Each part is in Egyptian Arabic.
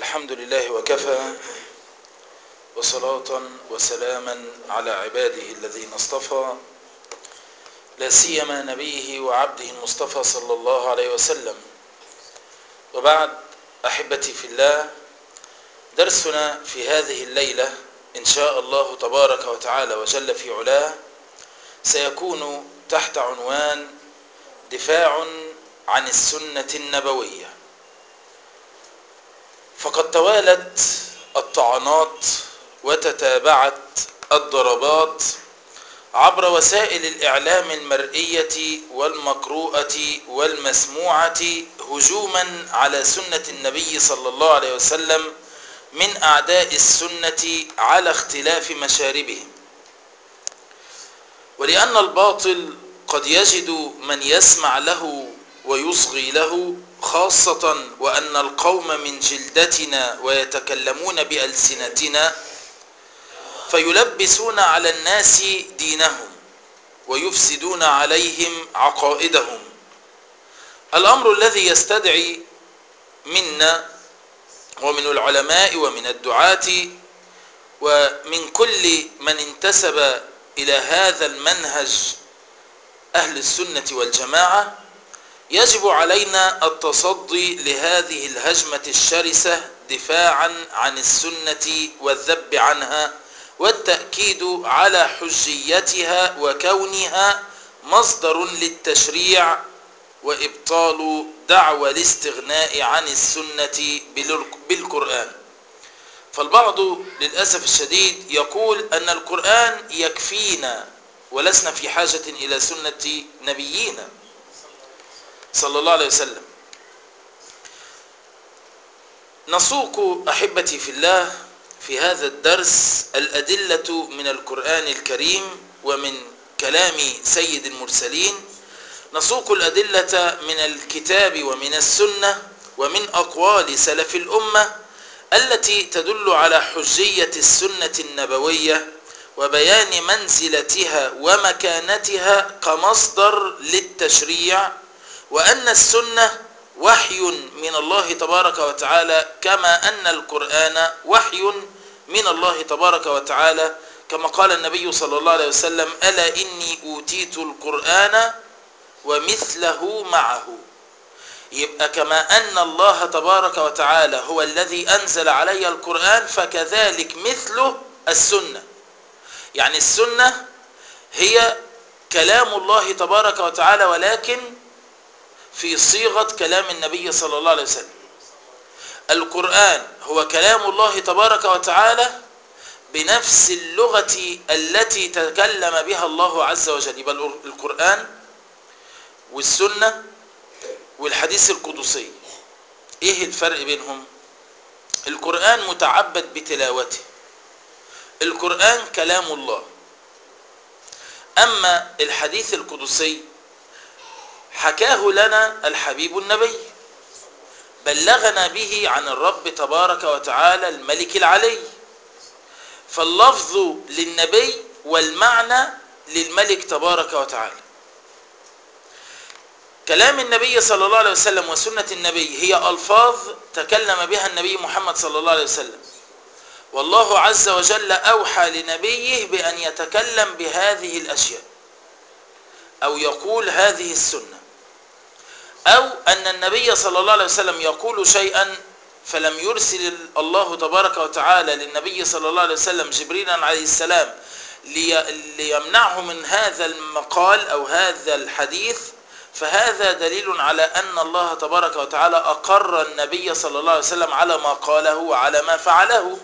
الحمد لله وكفى وصلاة وسلاما على عباده الذين اصطفى لا سيما نبيه وعبده المصطفى صلى الله عليه وسلم وبعد أحبتي في الله درسنا في هذه الليلة إن شاء الله تبارك وتعالى وجل في علاه سيكون تحت عنوان دفاع عن السنة النبوية فقد توالت الطعنات وتتابعت الضربات عبر وسائل الإعلام المرئية والمقروءة والمسموعة هجوما على سنة النبي صلى الله عليه وسلم من أعداء السنة على اختلاف مشاربهم ولأن الباطل قد يجد من يسمع له ويصغي له خاصة وأن القوم من جلدتنا ويتكلمون بألسنتنا فيلبسون على الناس دينهم ويفسدون عليهم عقائدهم الأمر الذي يستدعي منا ومن العلماء ومن الدعاة ومن كل من انتسب إلى هذا المنهج أهل السنة والجماعة يجب علينا التصدي لهذه الهجمة الشرسة دفاعا عن السنة والذب عنها والتأكيد على حجيتها وكونها مصدر للتشريع وإبطال دعوى الاستغناء عن السنة بالقرآن فالبعض للأسف الشديد يقول أن القرآن يكفينا ولسنا في حاجة إلى سنة نبينا صلى الله عليه وسلم نسوق أحبتي في الله في هذا الدرس الأدلة من القرآن الكريم ومن كلام سيد المرسلين نسوق الأدلة من الكتاب ومن السنة ومن أقوال سلف الأمة التي تدل على حجية السنة النبوية وبيان منزلتها ومكانتها كمصدر للتشريع وأن السنة وحي من الله تبارك وتعالى كما أن القرآن وحي من الله تبارك وتعالى كما قال النبي صلى الله عليه وسلم ألا إني أوتيت القرآن ومثله معه يبقى كما أن الله تبارك وتعالى هو الذي أنزل علي القرآن فكذلك مثله السنة يعني السنة هي كلام الله تبارك وتعالى ولكن في صيغة كلام النبي صلى الله عليه وسلم القرآن هو كلام الله تبارك وتعالى بنفس اللغة التي تكلم بها الله عز وجل يبقى القرآن والسنة والحديث القدسي ايه الفرق بينهم القرآن متعبد بتلاوته القرآن كلام الله أما الحديث القدسي حكاه لنا الحبيب النبي بلغنا به عن الرب تبارك وتعالى الملك العلي فاللفظ للنبي والمعنى للملك تبارك وتعالى كلام النبي صلى الله عليه وسلم وسنة النبي هي ألفاظ تكلم بها النبي محمد صلى الله عليه وسلم والله عز وجل أوحى لنبيه بأن يتكلم بهذه الأشياء أو يقول هذه السنة أو أن النبي صلى الله عليه وسلم يقول شيئا فلم يرسل الله تبارك وتعالى للنبي صلى الله عليه وسلم جبريل عليه السلام ليمنعه من هذا المقال أو هذا الحديث فهذا دليل على أن الله تبارك وتعالى أقر النبي صلى الله عليه وسلم على ما قاله وعلى ما فعله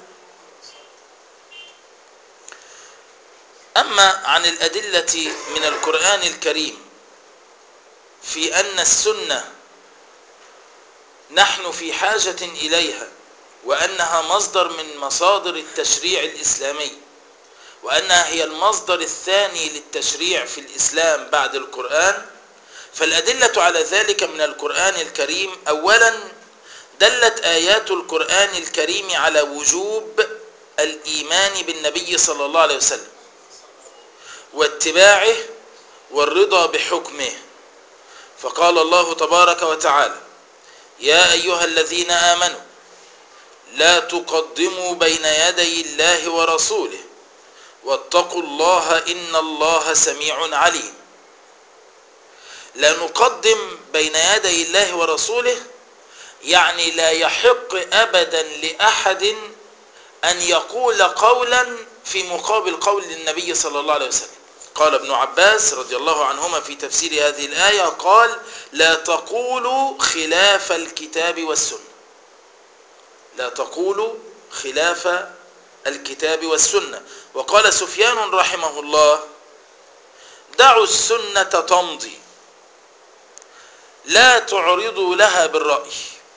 أما عن الأدلة من القرآن الكريم في أن السنة نحن في حاجة إليها وأنها مصدر من مصادر التشريع الإسلامي وأنها هي المصدر الثاني للتشريع في الإسلام بعد القرآن فالأدلة على ذلك من القرآن الكريم أولا دلت آيات القرآن الكريم على وجوب الإيمان بالنبي صلى الله عليه وسلم واتباعه والرضا بحكمه فقال الله تبارك وتعالى يا أيها الذين آمنوا لا تقدموا بين يدي الله ورسوله واتقوا الله إن الله سميع عليم لا نقدم بين يدي الله ورسوله يعني لا يحق أبدا لأحد أن يقول قولا في مقابل قول النبي صلى الله عليه وسلم قال ابن عباس رضي الله عنهما في تفسير هذه الآية قال لا تقولوا خلاف الكتاب والسنة لا تقولوا خلاف الكتاب والسنة وقال سفيان رحمه الله دعوا السنة تمضي لا تعرضوا لها بالرأي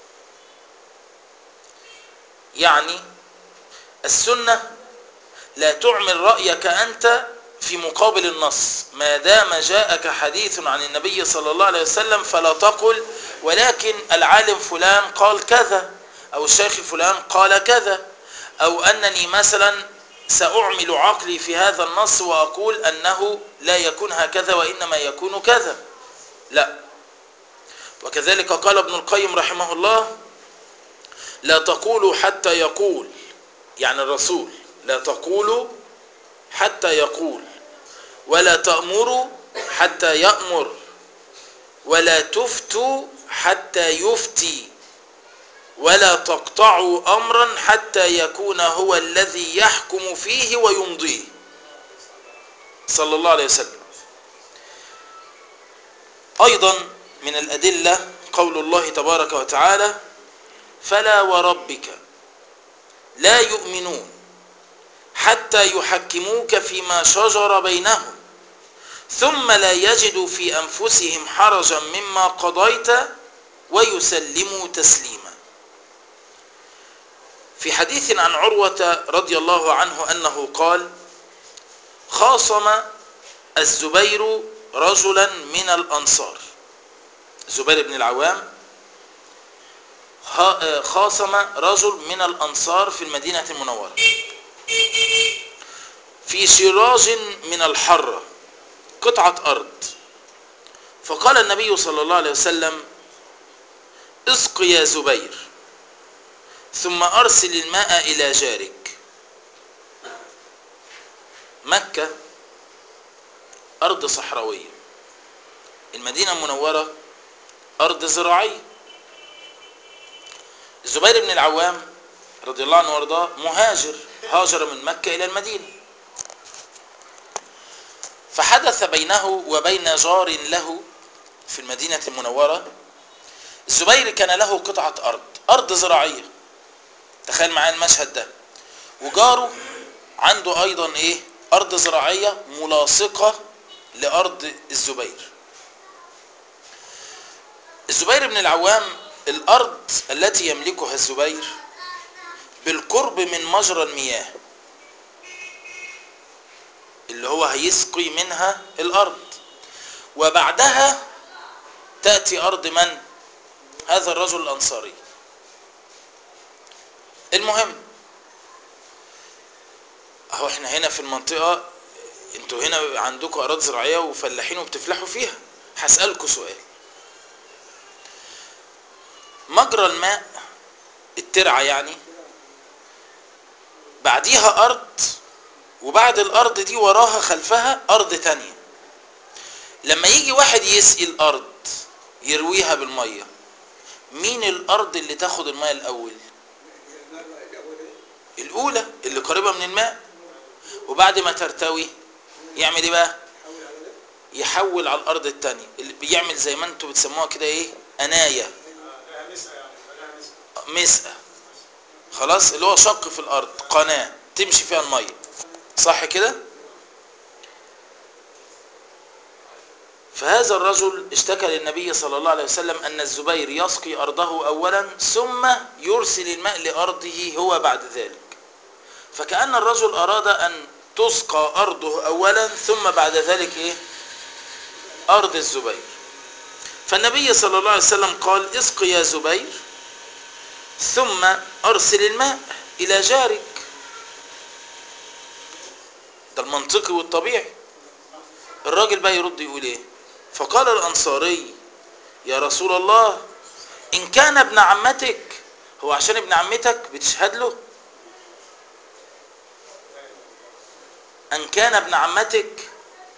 يعني السنة لا تعمل رأيك أنت في مقابل النص ما دام جاءك حديث عن النبي صلى الله عليه وسلم فلا تقل ولكن العالم فلان قال كذا أو الشيخ فلان قال كذا أو أنني مثلا سأعمل عقلي في هذا النص وأقول أنه لا يكون هكذا وإنما يكون كذا لا وكذلك قال ابن القيم رحمه الله لا تقولوا حتى يقول يعني الرسول لا تقولوا حتى يقول ولا تأمروا حتى يأمر ولا تفتوا حتى يفتي ولا تقطعوا أمرا حتى يكون هو الذي يحكم فيه ويمضيه صلى الله عليه وسلم أيضا من الأدلة قول الله تبارك وتعالى فلا وربك لا يؤمنون حتى يحكموك فيما شجر بينهم ثم لا يجدوا في أنفسهم حرجا مما قضيت ويسلموا تسليما في حديث عن عروة رضي الله عنه أنه قال خاصم الزبير رجلا من الأنصار الزبير بن العوام خاصم رجل من الأنصار في المدينة المنورة في شراج من الحرة قطعة أرض فقال النبي صلى الله عليه وسلم اسق يا زبير ثم أرسل الماء إلى جارك مكة أرض صحراوية المدينة المنورة أرض زراعية الزبير بن العوام رضي الله عنه وارضاه مهاجر هاجر من مكة إلى المدينة فحدث بينه وبين جار له في المدينة المنورة الزبير كان له قطعة أرض أرض زراعية تخيل معايا المشهد ده وجاره عنده أيضا إيه أرض زراعية ملاصقة لأرض الزبير الزبير بن العوام الأرض التي يملكها الزبير بالقرب من مجرى المياه اللي هو هيسقي منها الأرض وبعدها تأتي أرض من؟ هذا الرجل الأنصاري المهم اهو احنا هنا في المنطقة انتوا هنا عندكم أراضي زراعية وفلاحين وبتفلحوا فيها هسألكم سؤال مجرى الماء الترعة يعني بعديها أرض وبعد الأرض دي وراها خلفها أرض تانية لما يجي واحد يسقي الأرض يرويها بالمية مين الأرض اللي تاخد الماء الأول الأولى اللي قريبة من الماء وبعد ما ترتوي يعمل ايه بقى يحول على الأرض التانية اللي بيعمل زي ما انتوا بتسموها كده ايه أناية مسقى خلاص اللي هو شق في الأرض قناة تمشي فيها المية صح كده فهذا الرجل اشتكى للنبي صلى الله عليه وسلم أن الزبير يسقي أرضه أولا ثم يرسل الماء لأرضه هو بعد ذلك فكأن الرجل أراد أن تسقى أرضه أولا ثم بعد ذلك إيه؟ أرض الزبير فالنبي صلى الله عليه وسلم قال اسق يا زبير ثم أرسل الماء إلى جارك ده المنطقي والطبيعي الراجل بقى يرد يقول ايه فقال الأنصاري يا رسول الله إن كان ابن عمتك هو عشان ابن عمتك بتشهد له أن كان ابن عمتك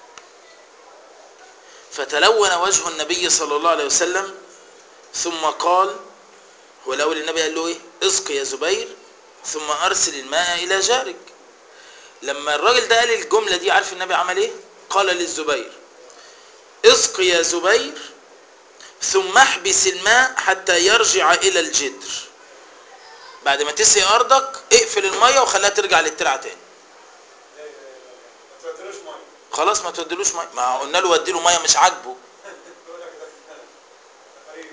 فتلون وجه النبي صلى الله عليه وسلم ثم قال هو الأول النبي قال له إيه اسق يا زبير ثم أرسل الماء إلى جارك لما الراجل ده قال الجملة دي عارف النبي عمل إيه قال للزبير اسق يا زبير ثم احبس الماء حتى يرجع إلى الجدر بعد ما تسقي أرضك اقفل المية وخليها ترجع للترعة تاني ما تودلوش ميه خلاص ما تودلوش مية ما قلنا له ودي له مية مش عاجبه يقول لك ده غريب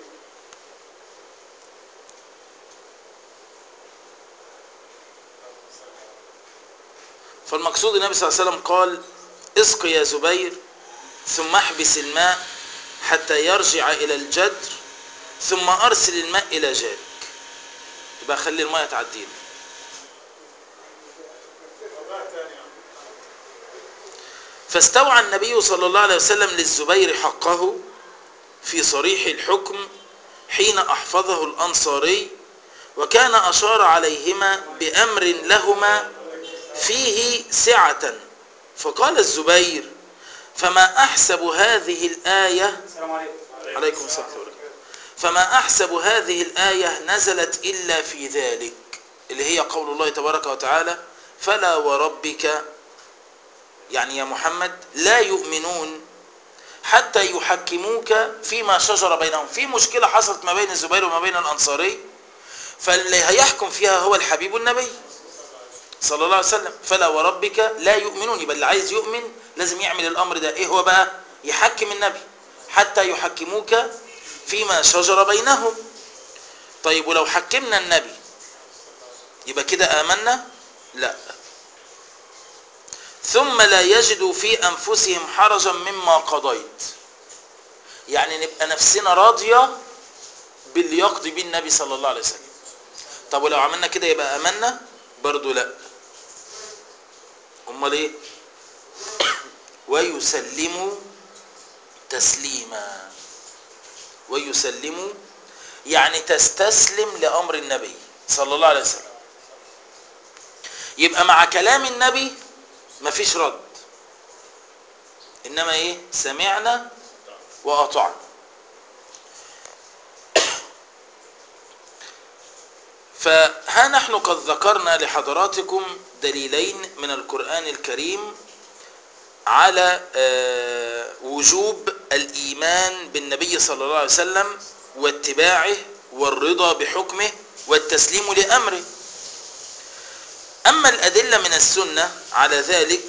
فالمقصود النبي صلى الله عليه وسلم قال اسق يا زبير ثم احبس الماء حتى يرجع إلى الجدر ثم أرسل الماء إلى جارك يبقى خلي الماء تعدينا والله تاني يعني فاستوعى النبي صلى الله عليه وسلم للزبير حقه في صريح الحكم حين أحفظه الأنصاري وكان أشار عليهما بأمر لهما فيه سعة فقال الزبير فما أحسب هذه الآية السلام عليكم عليكم السلام ورحمة الله فما أحسب هذه الآية نزلت إلا في ذلك اللي هي قول الله تبارك وتعالى فلا وربك يعني يا محمد لا يؤمنون حتى يحكموك فيما شجر بينهم في مشكلة حصلت ما بين الزبير وما بين الأنصاري فاللي هيحكم فيها هو الحبيب النبي صلى الله عليه وسلم فلا وربك لا يؤمنون يبقى اللي عايز يؤمن لازم يعمل الأمر ده إيه هو بقى يحكم النبي حتى يحكموك فيما شجر بينهم طيب ولو حكمنا النبي يبقى كده آمنا لا ثم لا يجدوا في أنفسهم حرجا مما قضيت يعني نبقى نفسنا راضية باللي يقضي به النبي صلى الله عليه وسلم طب ولو عملنا كده يبقى آمنا برضو لا امال ايه ويسلموا تسليما ويسلموا يعني تستسلم لأمر النبي صلى الله عليه وسلم يبقى مع كلام النبي مفيش رد إنما إيه سمعنا وأطعنا فها نحن قد ذكرنا لحضراتكم دليلين من القرآن الكريم على آه، وجوب الإيمان بالنبي صلى الله عليه وسلم واتباعه والرضا بحكمه والتسليم لأمره أما الأدلة من السنة على ذلك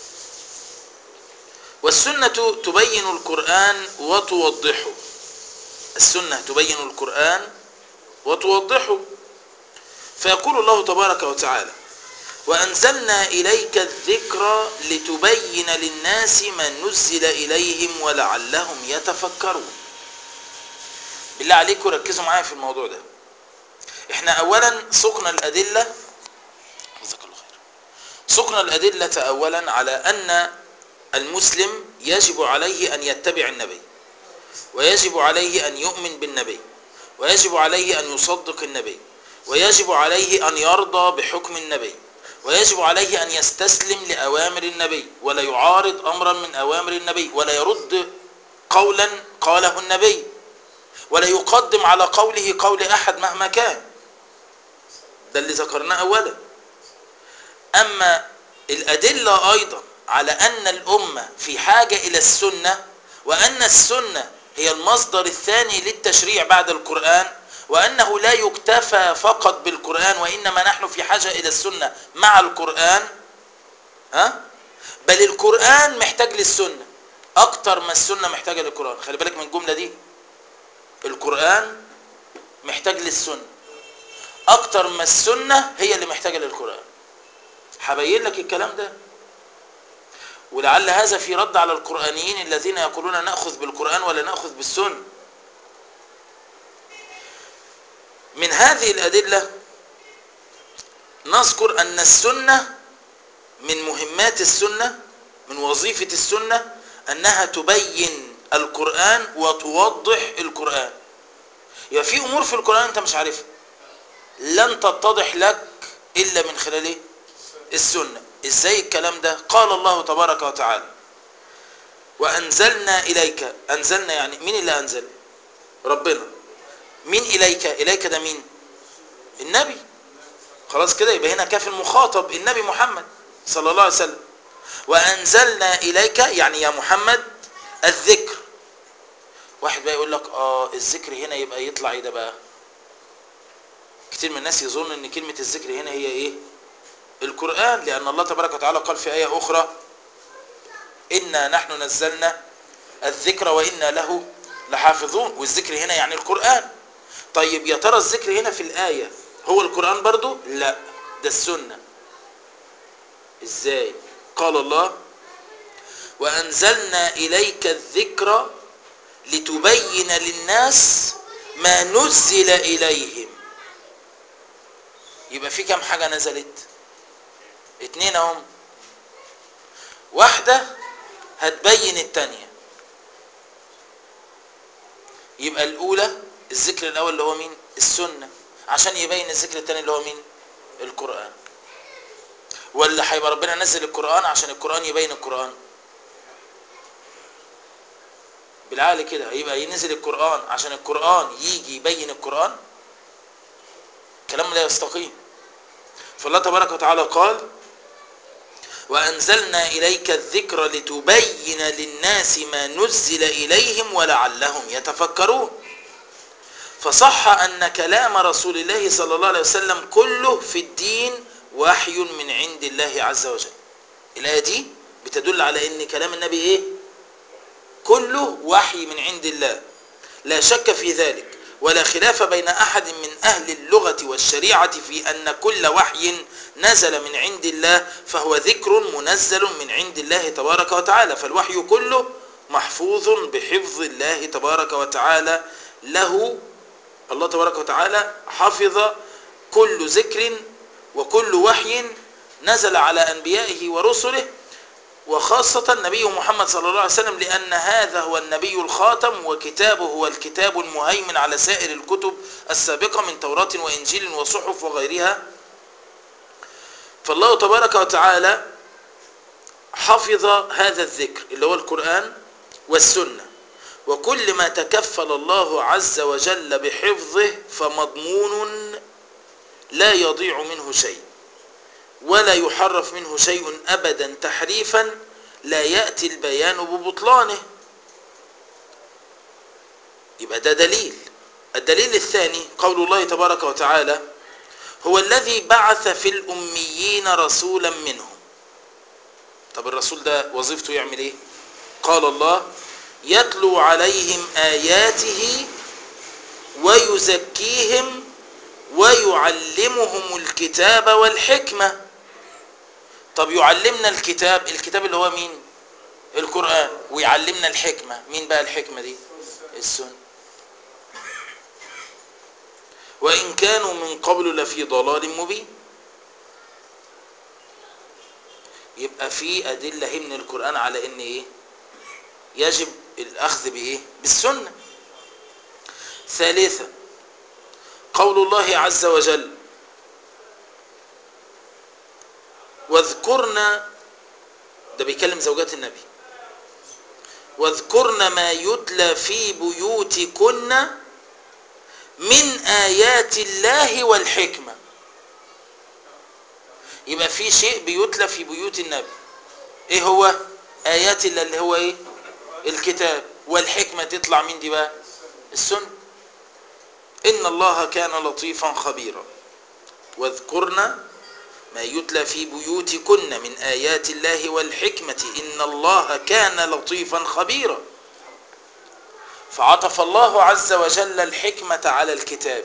والسنة تبين القرآن وتوضحه السنة تبين القرآن وتوضحه فيقول الله تبارك وتعالى وأنزلنا إليك الذكر لتبين للناس ما نزل إليهم ولعلهم يتفكرون بالله عليكم ركزوا معايا في الموضوع ده احنا أولا سقنا الأدلة جزاك الله خير سقنا الأدلة أولا على أن المسلم يجب عليه أن يتبع النبي ويجب عليه أن يؤمن بالنبي ويجب عليه أن يصدق النبي ويجب عليه أن يرضى بحكم النبي ويجب عليه أن يستسلم لأوامر النبي ولا يعارض أمرا من أوامر النبي ولا يرد قولا قاله النبي ولا يقدم على قوله قول أحد مهما كان ده اللي ذكرناه أولا أما الأدلة أيضا على أن الأمة في حاجة إلى السنة وأن السنة هي المصدر الثاني للتشريع بعد القرآن وأنه لا يكتفى فقط بالقرآن وإنما نحن في حاجة إلى السنة مع القرآن ها؟ بل القرآن محتاج للسنة أكتر ما السنة محتاجة للقرآن خلي بالك من الجملة دي القرآن محتاج للسنة أكتر ما السنة هي اللي محتاجة للقرآن هبين لك الكلام ده ولعل هذا في رد على القرآنيين الذين يقولون نأخذ بالقرآن ولا نأخذ بالسنة من هذه الأدلة نذكر أن السنة من مهمات السنة من وظيفة السنة أنها تبين القرآن وتوضح القرآن يبقى في أمور في القرآن أنت مش عارفها لن تتضح لك إلا من خلال إيه؟ السنة إزاي الكلام ده قال الله تبارك وتعالى وأنزلنا إليك أنزلنا يعني مين اللي أنزل ربنا مين إليك إليك ده مين النبي خلاص كده يبقى هنا كاف المخاطب النبي محمد صلى الله عليه وسلم وأنزلنا إليك يعني يا محمد الذكر واحد بقى يقول لك اه الذكر هنا يبقى يطلع ايه ده بقى كتير من الناس يظن ان كلمة الذكر هنا هي ايه القرآن لأن الله تبارك وتعالى قال في آية أخرى إنا نحن نزلنا الذكر وإنا له لحافظون والذكر هنا يعني القرآن طيب يا ترى الذكر هنا في الآية هو القرآن برضو لا ده السنة ازاي قال الله وأنزلنا إليك الذكر لتبين للناس ما نزل إليهم يبقى في كم حاجة نزلت اتنين اهم واحدة هتبين التانية يبقى الأولى الذكر الأول اللي هو مين السنة عشان يبين الذكر التاني اللي هو مين القرآن ولا هيبقى ربنا نزل القرآن عشان القرآن يبين القرآن بالعقل كده هيبقى ينزل القرآن عشان القرآن يجي يبين القرآن كلام لا يستقيم فالله تبارك وتعالى قال وأنزلنا إليك الذكر لتبين للناس ما نزل إليهم ولعلهم يتفكرون فصح أن كلام رسول الله صلى الله عليه وسلم كله في الدين وحي من عند الله عز وجل الآية دي بتدل على أن كلام النبي إيه كله وحي من عند الله لا شك في ذلك ولا خلاف بين أحد من أهل اللغة والشريعة في أن كل وحي نزل من عند الله فهو ذكر منزل من عند الله تبارك وتعالى فالوحي كله محفوظ بحفظ الله تبارك وتعالى له الله تبارك وتعالى حفظ كل ذكر وكل وحي نزل على أنبيائه ورسله وخاصة النبي محمد صلى الله عليه وسلم لأن هذا هو النبي الخاتم وكتابه هو الكتاب المهيمن على سائر الكتب السابقة من توراة وإنجيل وصحف وغيرها فالله تبارك وتعالى حفظ هذا الذكر اللي هو القرآن والسنة وكل ما تكفل الله عز وجل بحفظه فمضمون لا يضيع منه شيء ولا يحرف منه شيء أبدا تحريفا لا يأتي البيان ببطلانه يبقى ده دليل الدليل الثاني قول الله تبارك وتعالى هو الذي بعث في الأميين رسولا منهم طب الرسول ده وظيفته يعمل ايه قال الله يتلو عليهم آياته ويزكيهم ويعلمهم الكتاب والحكمة طب يعلمنا الكتاب الكتاب اللي هو مين القرآن ويعلمنا الحكمة مين بقى الحكمة دي السنة وإن كانوا من قبل لفي ضلال مبين يبقى في أدلة من القرآن على إن إيه يجب الأخذ بإيه بالسنة ثالثا قول الله عز وجل واذكرنا ده بيكلم زوجات النبي واذكرن ما يتلى في بيوتكن من آيات الله والحكمة يبقى في شيء بيتلى في بيوت النبي ايه هو آيات الله اللي هو ايه الكتاب والحكمة تطلع من دي بقى السنة إن الله كان لطيفا خبيرا واذكرن ما يتلى في بيوتكن من آيات الله والحكمة إن الله كان لطيفا خبيرا فعطف الله عز وجل الحكمة على الكتاب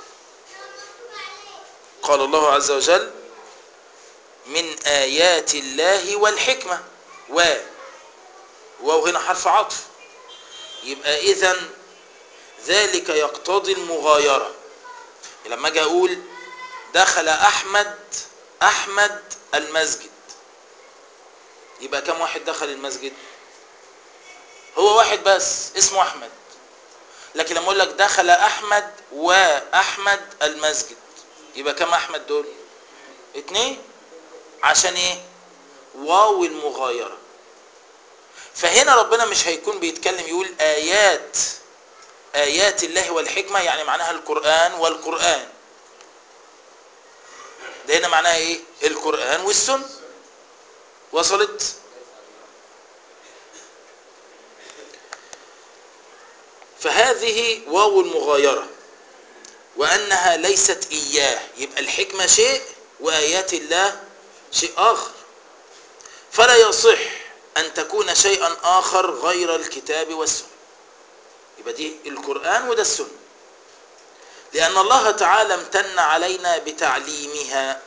قال الله عز وجل من آيات الله والحكمة و واو هنا حرف عطف يبقى إذن ذلك يقتضي المغايرة لما اجي اقول دخل احمد احمد المسجد يبقى كم واحد دخل المسجد هو واحد بس اسمه احمد لكن لما اقول لك دخل احمد واحمد المسجد يبقى كم احمد دول اتنين عشان ايه واو المغايرة فهنا ربنا مش هيكون بيتكلم يقول آيات آيات الله والحكمة يعني معناها القرآن والقرآن ده هنا معناها ايه القرآن والسنة وصلت فهذه واو المغايرة وأنها ليست إياه يبقى الحكمة شيء وآيات الله شيء آخر فلا يصح أن تكون شيئا آخر غير الكتاب والسنة يبقى دي القرآن وده السنة لأن الله تعالى امتن علينا بتعليمها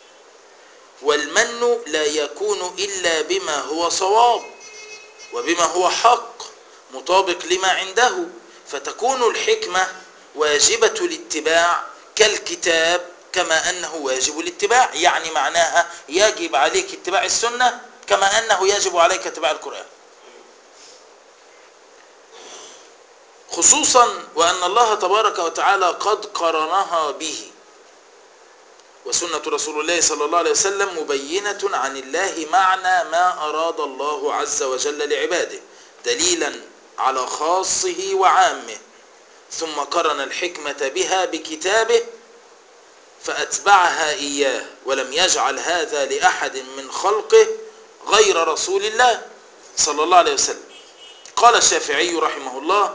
والمن لا يكون إلا بما هو صواب وبما هو حق مطابق لما عنده فتكون الحكمة واجبة الاتباع كالكتاب كما أنه واجب الاتباع يعني معناها يجب عليك اتباع السنة كما أنه يجب عليك اتباع القرآن خصوصا وأن الله تبارك وتعالى قد قرنها به وسنة رسول الله صلى الله عليه وسلم مبينة عن الله معنى ما أراد الله عز وجل لعباده دليلا على خاصه وعامه ثم قرن الحكمة بها بكتابه فأتبعها إياه ولم يجعل هذا لأحد من خلقه غير رسول الله صلى الله عليه وسلم قال الشافعي رحمه الله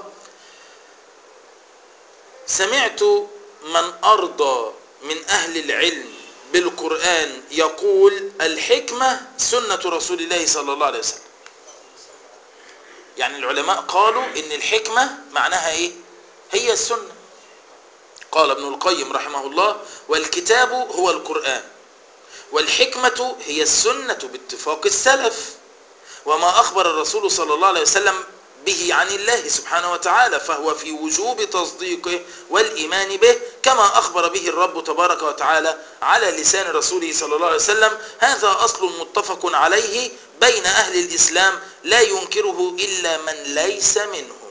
سمعت من أرضى من أهل العلم بالقرآن يقول الحكمة سنة رسول الله صلى الله عليه وسلم يعني العلماء قالوا إن الحكمة معناها إيه هي السنة قال ابن القيم رحمه الله والكتاب هو القرآن والحكمة هي السنة باتفاق السلف وما أخبر الرسول صلى الله عليه وسلم به عن الله سبحانه وتعالى فهو في وجوب تصديقه والإيمان به كما أخبر به الرب تبارك وتعالى على لسان رسوله صلى الله عليه وسلم هذا أصل متفق عليه بين أهل الإسلام لا ينكره إلا من ليس منهم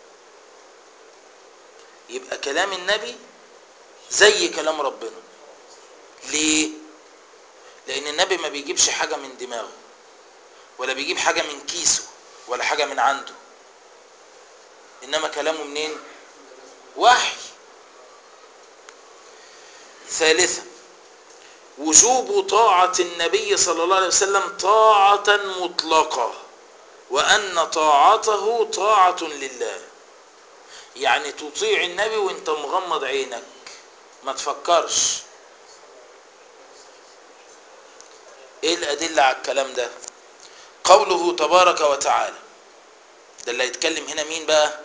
يبقى كلام النبي زي كلام ربنا ليه لأن النبي ما بيجيبش حاجة من دماغه ولا بيجيب حاجة من كيسه ولا حاجة من عنده إنما كلامه منين وحي ثالثا وجوب طاعة النبي صلى الله عليه وسلم طاعة مطلقة وأن طاعته طاعة لله يعني تطيع النبي وانت مغمض عينك ما تفكرش ايه الأدلة على الكلام ده قوله تبارك وتعالى ده اللي هيتكلم هنا مين بقى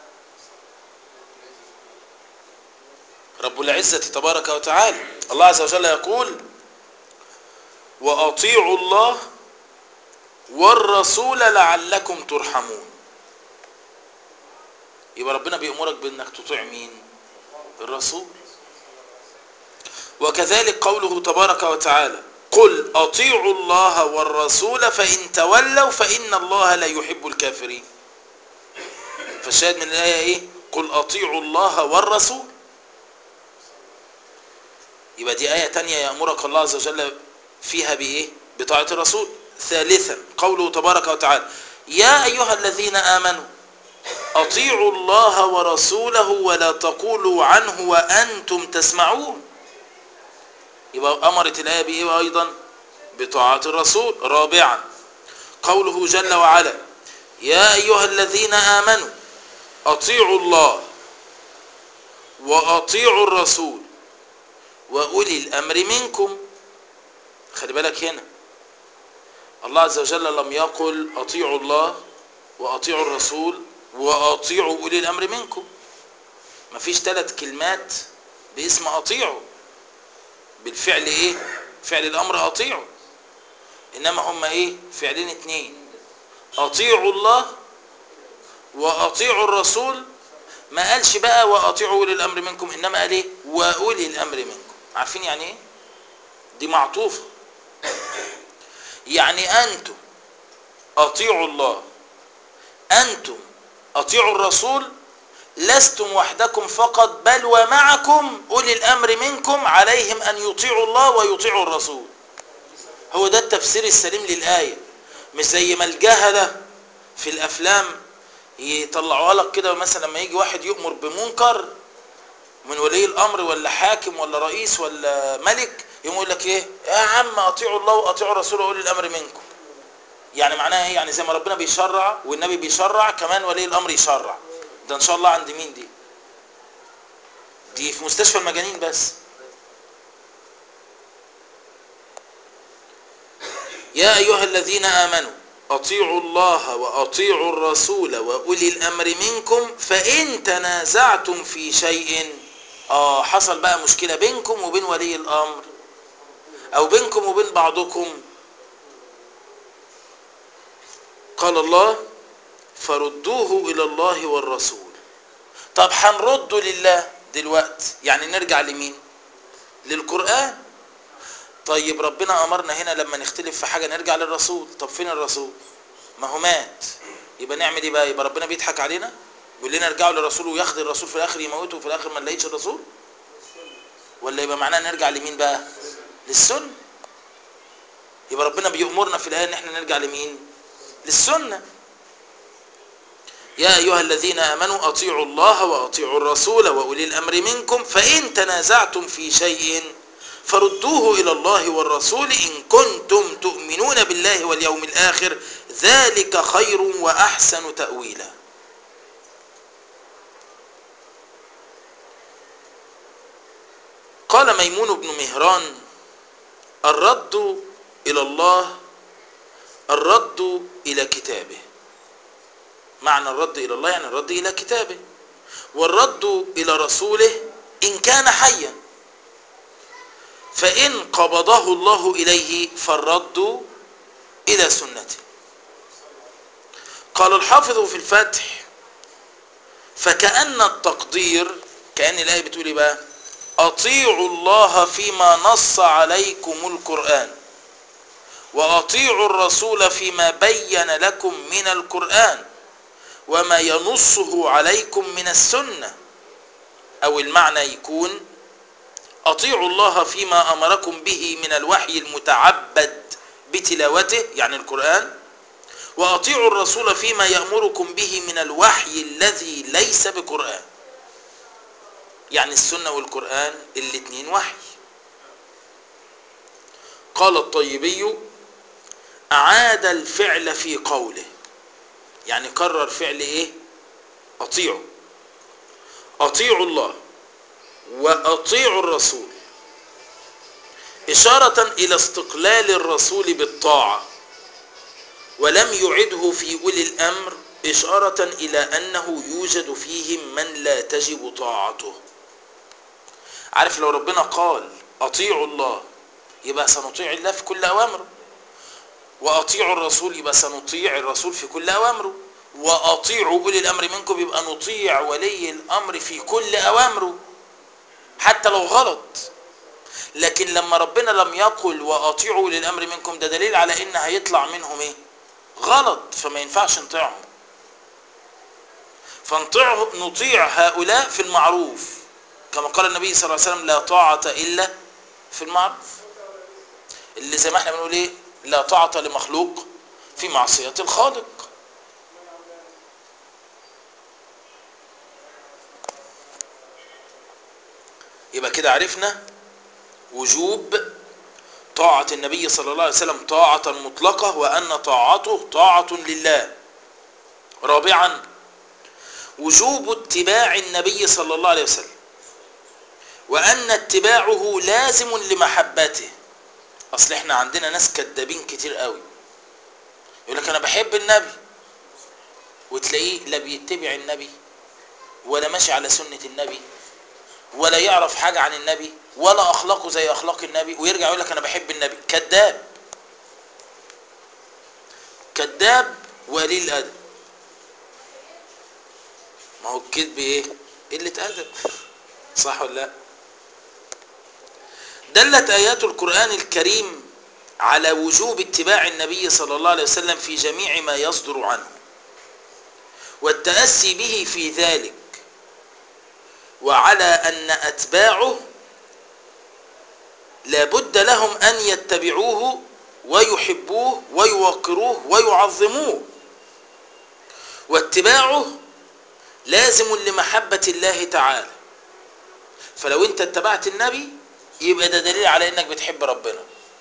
رب العزة تبارك وتعالى الله عز وجل يقول وأطيعوا الله والرسول لعلكم ترحمون يبقى ربنا بيأمرك بأنك تطيع مين الرسول وكذلك قوله تبارك وتعالى قل أطيعوا الله والرسول فإن تولوا فإن الله لا يحب الكافرين فالشاهد من الآية إيه قل أطيعوا الله والرسول يبقى دي آية تانية يأمرك الله عز وجل فيها بإيه بطاعة الرسول ثالثا قوله تبارك وتعالى يا أيها الذين آمنوا أطيعوا الله ورسوله ولا تقولوا عنه وأنتم تسمعون يبقى أمرت الآية بإيه أيضا بطاعة الرسول رابعا قوله جل وعلا يا أيها الذين آمنوا أطيعوا الله وأطيعوا الرسول وأولي الأمر منكم خلي بالك هنا الله عز وجل لم يقل أطيعوا الله وأطيعوا الرسول وأطيعوا أولي الأمر منكم مفيش ثلاث كلمات باسم أطيعوا بالفعل إيه فعل الأمر أطيعوا إنما هم إيه فعلين اتنين أطيعوا الله وأطيعوا الرسول ما قالش بقى وأطيعوا أولي الأمر منكم إنما قال إيه وأولي الأمر منكم عارفين يعني إيه دي معطوفة يعني أنتم أطيعوا الله أنتم أطيعوا الرسول لستم وحدكم فقط بل ومعكم أولي الأمر منكم عليهم أن يطيعوا الله ويطيعوا الرسول هو ده التفسير السليم للآية مش زي ما الجهلة في الأفلام يطلعوها لك كده مثلا لما يجي واحد يؤمر بمنكر من ولي الأمر ولا حاكم ولا رئيس ولا ملك يقوم يقول لك إيه يا عم أطيعوا الله وأطيعوا الرسول وأولي الأمر منكم يعني معناها إيه يعني زي ما ربنا بيشرع والنبي بيشرع كمان ولي الأمر يشرع ده إن شاء الله عند مين دي دي في مستشفى المجانين بس يا أيها الذين آمنوا أطيعوا الله وأطيعوا الرسول وأولي الأمر منكم فإن تنازعتم في شيء آه حصل بقى مشكلة بينكم وبين ولي الأمر أو بينكم وبين بعضكم قال الله فردوه إلى الله والرسول طب هنرده لله دلوقتي يعني نرجع لمين للقرآن طيب ربنا أمرنا هنا لما نختلف في حاجة نرجع للرسول طب فين الرسول ما هو مات يبقى نعمل ايه بقى يبقى ربنا بيضحك علينا يقول لنا ارجعوا للرسول وياخد الرسول في الاخر يموته وفي الاخر ما نلاقيش الرسول ولا يبقى معناه نرجع لمين بقى للسنه يبقى ربنا بيأمرنا في الآية ان احنا نرجع لمين للسنه يا أيها الذين آمنوا أطيعوا الله وأطيعوا الرسول وأولي الأمر منكم فإن تنازعتم في شيء فردوه إلى الله والرسول إن كنتم تؤمنون بالله واليوم الآخر ذلك خير وأحسن تأويلا قال ميمون بن مهران الرد إلى الله الرد إلى كتابه معنى الرد إلى الله يعني الرد إلى كتابه والرد إلى رسوله إن كان حيا فإن قبضه الله إليه فالرد إلى سنته قال الحافظ في الفتح فكأن التقدير كأن الآية بتقول إيه بقى أطيعوا الله فيما نص عليكم القرآن وأطيعوا الرسول فيما بين لكم من القرآن وما ينصه عليكم من السنة أو المعنى يكون أطيعوا الله فيما أمركم به من الوحي المتعبد بتلاوته يعني القرآن وأطيعوا الرسول فيما يأمركم به من الوحي الذي ليس بقرآن يعني السنة والقرآن الاثنين وحي قال الطيبي أعاد الفعل في قوله يعني كرر فعل ايه اطيعوا اطيعوا الله واطيعوا الرسول اشارة الى استقلال الرسول بالطاعة ولم يعده في اولي الامر اشارة الى انه يوجد فيهم من لا تجب طاعته عارف لو ربنا قال اطيعوا الله يبقى سنطيع الله في كل اوامره واطيعوا الرسول يبقى سنطيع الرسول في كل اوامره واطيعوا اولي الامر منكم يبقى نطيع ولي الامر في كل اوامره حتى لو غلط لكن لما ربنا لم يقل واطيعوا اولي الامر منكم ده دليل على ان هيطلع منهم ايه غلط فما ينفعش نطيعهم فنطيع نطيع هؤلاء في المعروف كما قال النبي صلى الله عليه وسلم لا طاعة الا في المعروف اللي زي ما احنا بنقول ايه لا طاعة لمخلوق في معصية الخالق يبقى كده عرفنا وجوب طاعة النبي صلى الله عليه وسلم طاعة مطلقة وأن طاعته طاعة لله رابعا وجوب اتباع النبي صلى الله عليه وسلم وأن اتباعه لازم لمحبته اصل احنا عندنا ناس كدابين كتير قوي يقول لك انا بحب النبي وتلاقيه لا بيتبع النبي ولا ماشي على سنة النبي ولا يعرف حاجة عن النبي ولا اخلاقه زي اخلاق النبي ويرجع يقول لك انا بحب النبي كذاب كذاب وقليل الادب ما هو الكذب ايه قلة ادب صح ولا لا دلت آيات القرآن الكريم على وجوب اتباع النبي صلى الله عليه وسلم في جميع ما يصدر عنه والتأسي به في ذلك وعلى أن أتباعه لابد لهم أن يتبعوه ويحبوه ويوقروه ويعظموه واتباعه لازم لمحبة الله تعالى فلو انت اتبعت النبي يبقى ده دليل على انك بتحب ربنا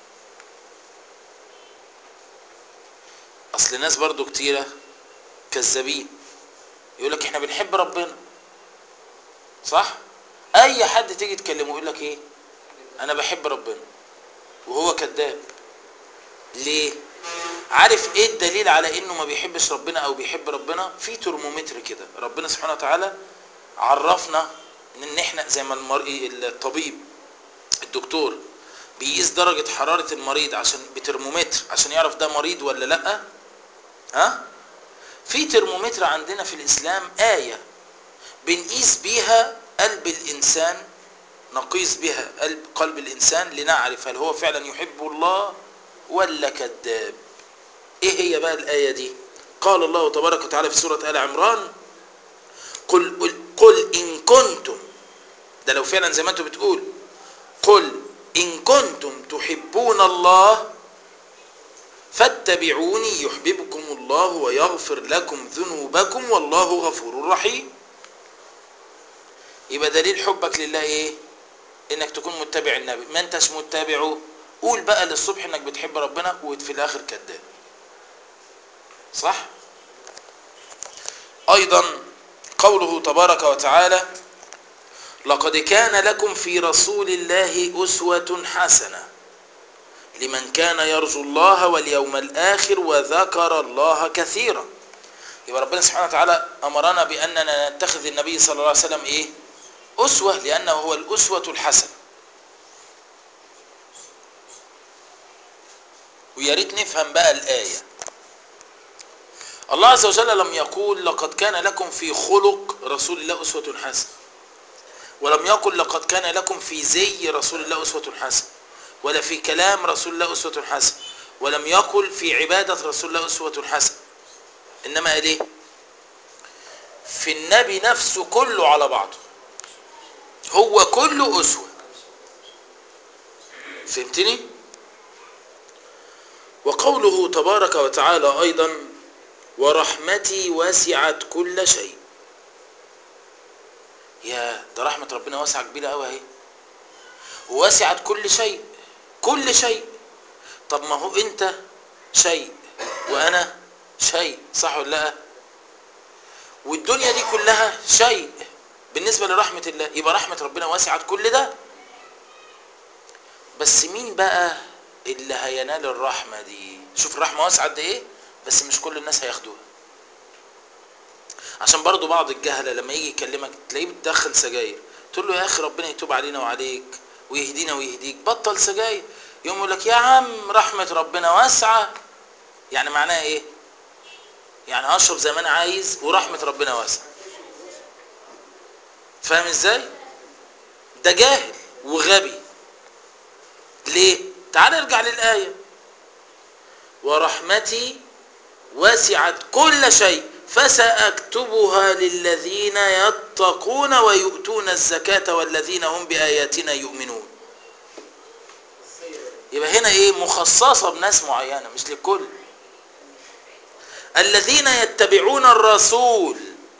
اصل ناس برضو كتيرة كذابين يقول لك احنا بنحب ربنا صح اي حد تيجي تكلمه يقول لك ايه انا بحب ربنا وهو كذاب ليه عارف ايه الدليل على انه ما بيحبش ربنا او بيحب ربنا في ترمومتر كده ربنا سبحانه وتعالى عرفنا ان احنا زي ما المرء الطبيب الدكتور بيقيس درجة حرارة المريض عشان بترمومتر عشان يعرف ده مريض ولا لا ها في ترمومتر عندنا في الاسلام آية بنقيس بيها قلب الانسان نقيس بها قلب قلب الانسان لنعرف هل هو فعلا يحب الله ولا كذاب ايه هي بقى الآية دي قال الله تبارك وتعالى في سورة آل عمران قل, قل, قل إن كنتم ده لو فعلا زي ما انتم بتقول قل إن كنتم تحبون الله فاتبعوني يحببكم الله ويغفر لكم ذنوبكم والله غفور رحيم يبقى دليل حبك لله ايه انك تكون متبع النبي ما انتش متبعه قول بقى للصبح انك بتحب ربنا وفي الاخر كذاب صح ايضا قوله تبارك وتعالى لقد كان لكم في رسول الله اسوه حسنه لمن كان يرجو الله واليوم الاخر وذكر الله كثيرا يبقى ربنا سبحانه وتعالى امرنا باننا نتخذ النبي صلى الله عليه وسلم ايه اسوه لانه هو الاسوه الحسنه ويا ريت نفهم بقى الايه الله عز وجل لم يقول لقد كان لكم في خلق رسول الله أسوة حسنة ولم يقل لقد كان لكم في زي رسول الله أسوة حسنة ولا في كلام رسول الله أسوة حسنة ولم يقل في عبادة رسول الله أسوة حسنة إنما قال إيه في النبي نفسه كله على بعضه هو كله أسوة فهمتني وقوله تبارك وتعالى أيضا ورحمتي وسعت كل شيء يا ده رحمة ربنا واسعة كبيرة قوي اهي ووسعت كل شيء كل شيء طب ما هو انت شيء وانا شيء صح ولا لا والدنيا دي كلها شيء بالنسبة لرحمة الله يبقى رحمة ربنا وسعت كل ده بس مين بقى اللي هينال الرحمة دي شوف الرحمة وسعت دي ايه بس مش كل الناس هياخدوها عشان برضو بعض الجهلة لما يجي يكلمك تلاقيه بتدخل سجاير تقول له يا اخي ربنا يتوب علينا وعليك ويهدينا ويهديك بطل سجاير يقوم يقول لك يا عم رحمة ربنا واسعة يعني معناها ايه يعني هشرب زي ما انا عايز ورحمة ربنا واسعة فاهم ازاي ده جاهل وغبي ليه تعال ارجع للآية ورحمتي وسعت كل شيء فسأكتبها للذين يتقون ويؤتون الزكاة والذين هم بآياتنا يؤمنون يبقى هنا ايه مخصصة بناس معينة مش للكل الذين يتبعون الرسول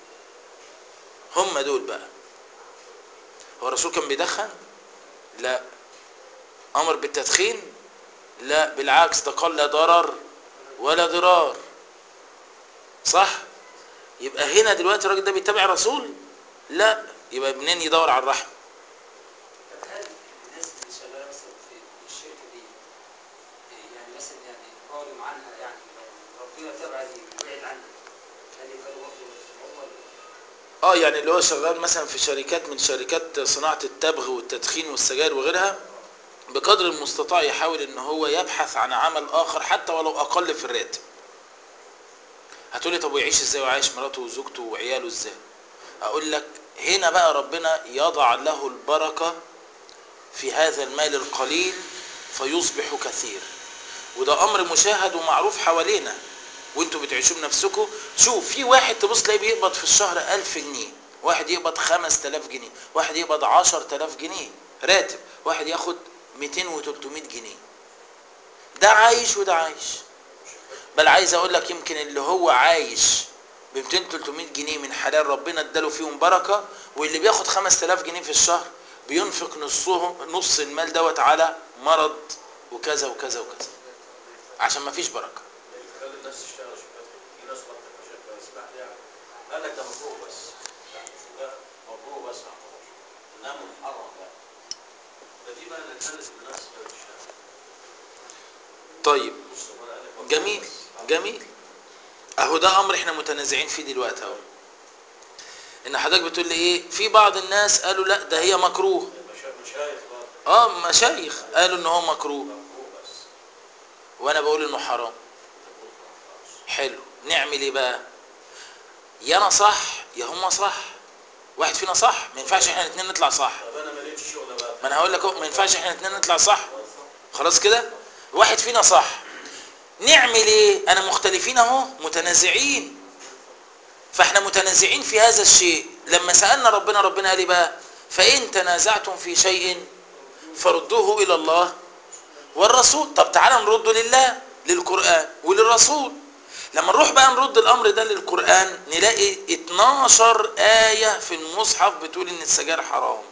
هم دول بقى هو الرسول كان بيدخن لا امر بالتدخين لا بالعكس ده قال لا ضرر ولا ضرار صح يبقى هنا دلوقتي الراجل ده بيتبع رسول لا يبقى منين يدور على الرحمه طب هل الناس اللي شغاله مثلا في الشركه دي يعني مثلا يعني ظالم عنها يعني لو ربنا تابع دي وبعد عنها هل يبقى له برضه هو اه يعني اللي هو شغال مثلا في شركات من شركات صناعه التبغ والتدخين والسجاير وغيرها بقدر المستطاع يحاول ان هو يبحث عن عمل اخر حتى ولو اقل في الراتب هتقولي طب ويعيش ازاي وعايش مراته وزوجته وعياله ازاي اقول لك هنا بقى ربنا يضع له البركه في هذا المال القليل فيصبح كثير وده امر مشاهد ومعروف حوالينا وانتوا بتعيشوا بنفسكم شوف في واحد تبص تلاقيه بيقبض في الشهر ألف جنيه واحد يقبض 5000 جنيه واحد يقبض 10000 جنيه راتب واحد ياخد 200 و300 جنيه ده عايش وده عايش بل عايز اقول لك يمكن اللي هو عايش ب 200 300 جنيه من حلال ربنا اداله فيهم بركه واللي بياخد 5000 جنيه في الشهر بينفق نصهم نص المال دوت على مرض وكذا وكذا وكذا عشان ما فيش بركه خلي الناس تشتغل شغلات في ناس ما بتبقاش اسمح لي يعني قال لك ده مكروه بس يعني ده مكروه بس ما اعتبرش انما محرم بقى فدي بقى اللي خلت الناس ما تشتغل طيب بص هو قال لك مكروه جميل بس. جميل اهو ده امر احنا متنازعين فيه دلوقتي اهو ان حضرتك بتقول لي ايه في بعض الناس قالوا لا ده هي مكروه مشا- مشايخ برضه اه مشايخ قالوا ان هو مكروه مكروه بس وانا بقول انه حرام مكروه خلاص حلو نعمل ايه بقى يا انا صح يا هم صح واحد فينا صح ما ينفعش احنا الاثنين نطلع صح طب انا ما لقيتش شغل بقى ما انا هقول لك أهو، ما ينفعش احنا الاثنين نطلع صح خلاص كده واحد فينا صح نعمل ايه انا مختلفين اهو متنازعين فاحنا متنازعين في هذا الشيء لما سألنا ربنا ربنا قال ايه بقى فإن تنازعتم في شيء فردوه إلى الله والرسول طب تعالى نرده لله للقرآن وللرسول لما نروح بقى نرد الأمر ده للقرآن نلاقي 12 آية في المصحف بتقول إن السجاير حرام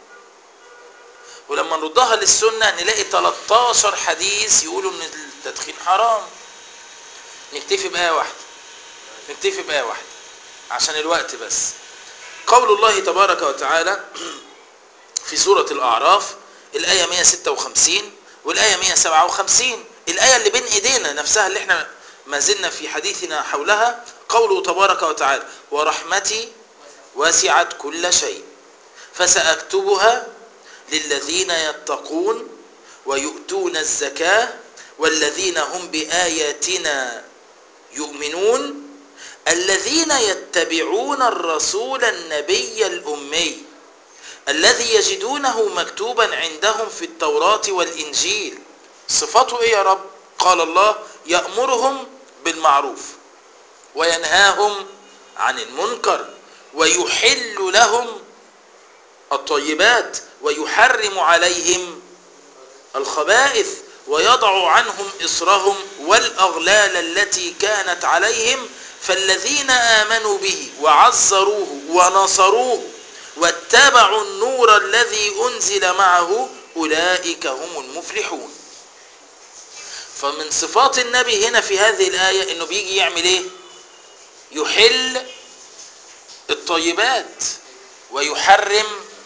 ولما نردها للسنة نلاقي 13 حديث يقولوا إن التدخين حرام نكتفي بآية واحدة نكتفي بآية واحدة عشان الوقت بس قول الله تبارك وتعالى في سورة الأعراف الآية 156 والآية 157 الآية اللي بين إيدينا نفسها اللي احنا ما زلنا في حديثنا حولها قوله تبارك وتعالى ورحمتي وسعت كل شيء فسأكتبها للذين يتقون ويؤتون الزكاة والذين هم بآياتنا يؤمنون الذين يتبعون الرسول النبي الأمي الذي يجدونه مكتوبا عندهم في التوراة والإنجيل صفته إيه يا رب قال الله يأمرهم بالمعروف وينهاهم عن المنكر ويحل لهم الطيبات ويحرم عليهم الخبائث ويضع عنهم إصرهم والأغلال التي كانت عليهم فالذين آمنوا به وعزروه ونصروه واتبعوا النور الذي أنزل معه أولئك هم المفلحون فمن صفات النبي هنا في هذه الآية أنه بيجي يعمل إيه يحل الطيبات ويحرم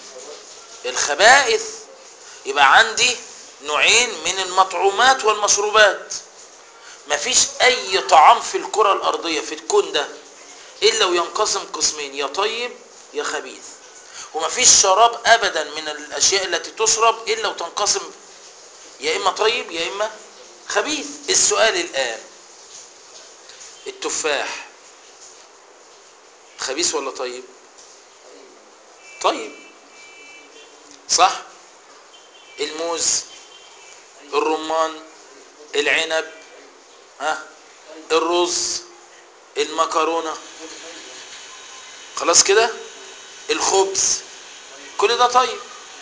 الخبائث يبقى عندي نوعين من المطعومات والمشروبات مفيش اي طعام في الكرة الارضية في الكون ده الا وينقسم قسمين يا طيب يا خبيث ومفيش شراب ابدا من الاشياء التي تشرب الا وتنقسم يا اما طيب يا اما خبيث السؤال الان التفاح خبيث ولا طيب طيب صح الموز الرمان العنب ها الرز المكرونه خلاص كده الخبز كل ده طيب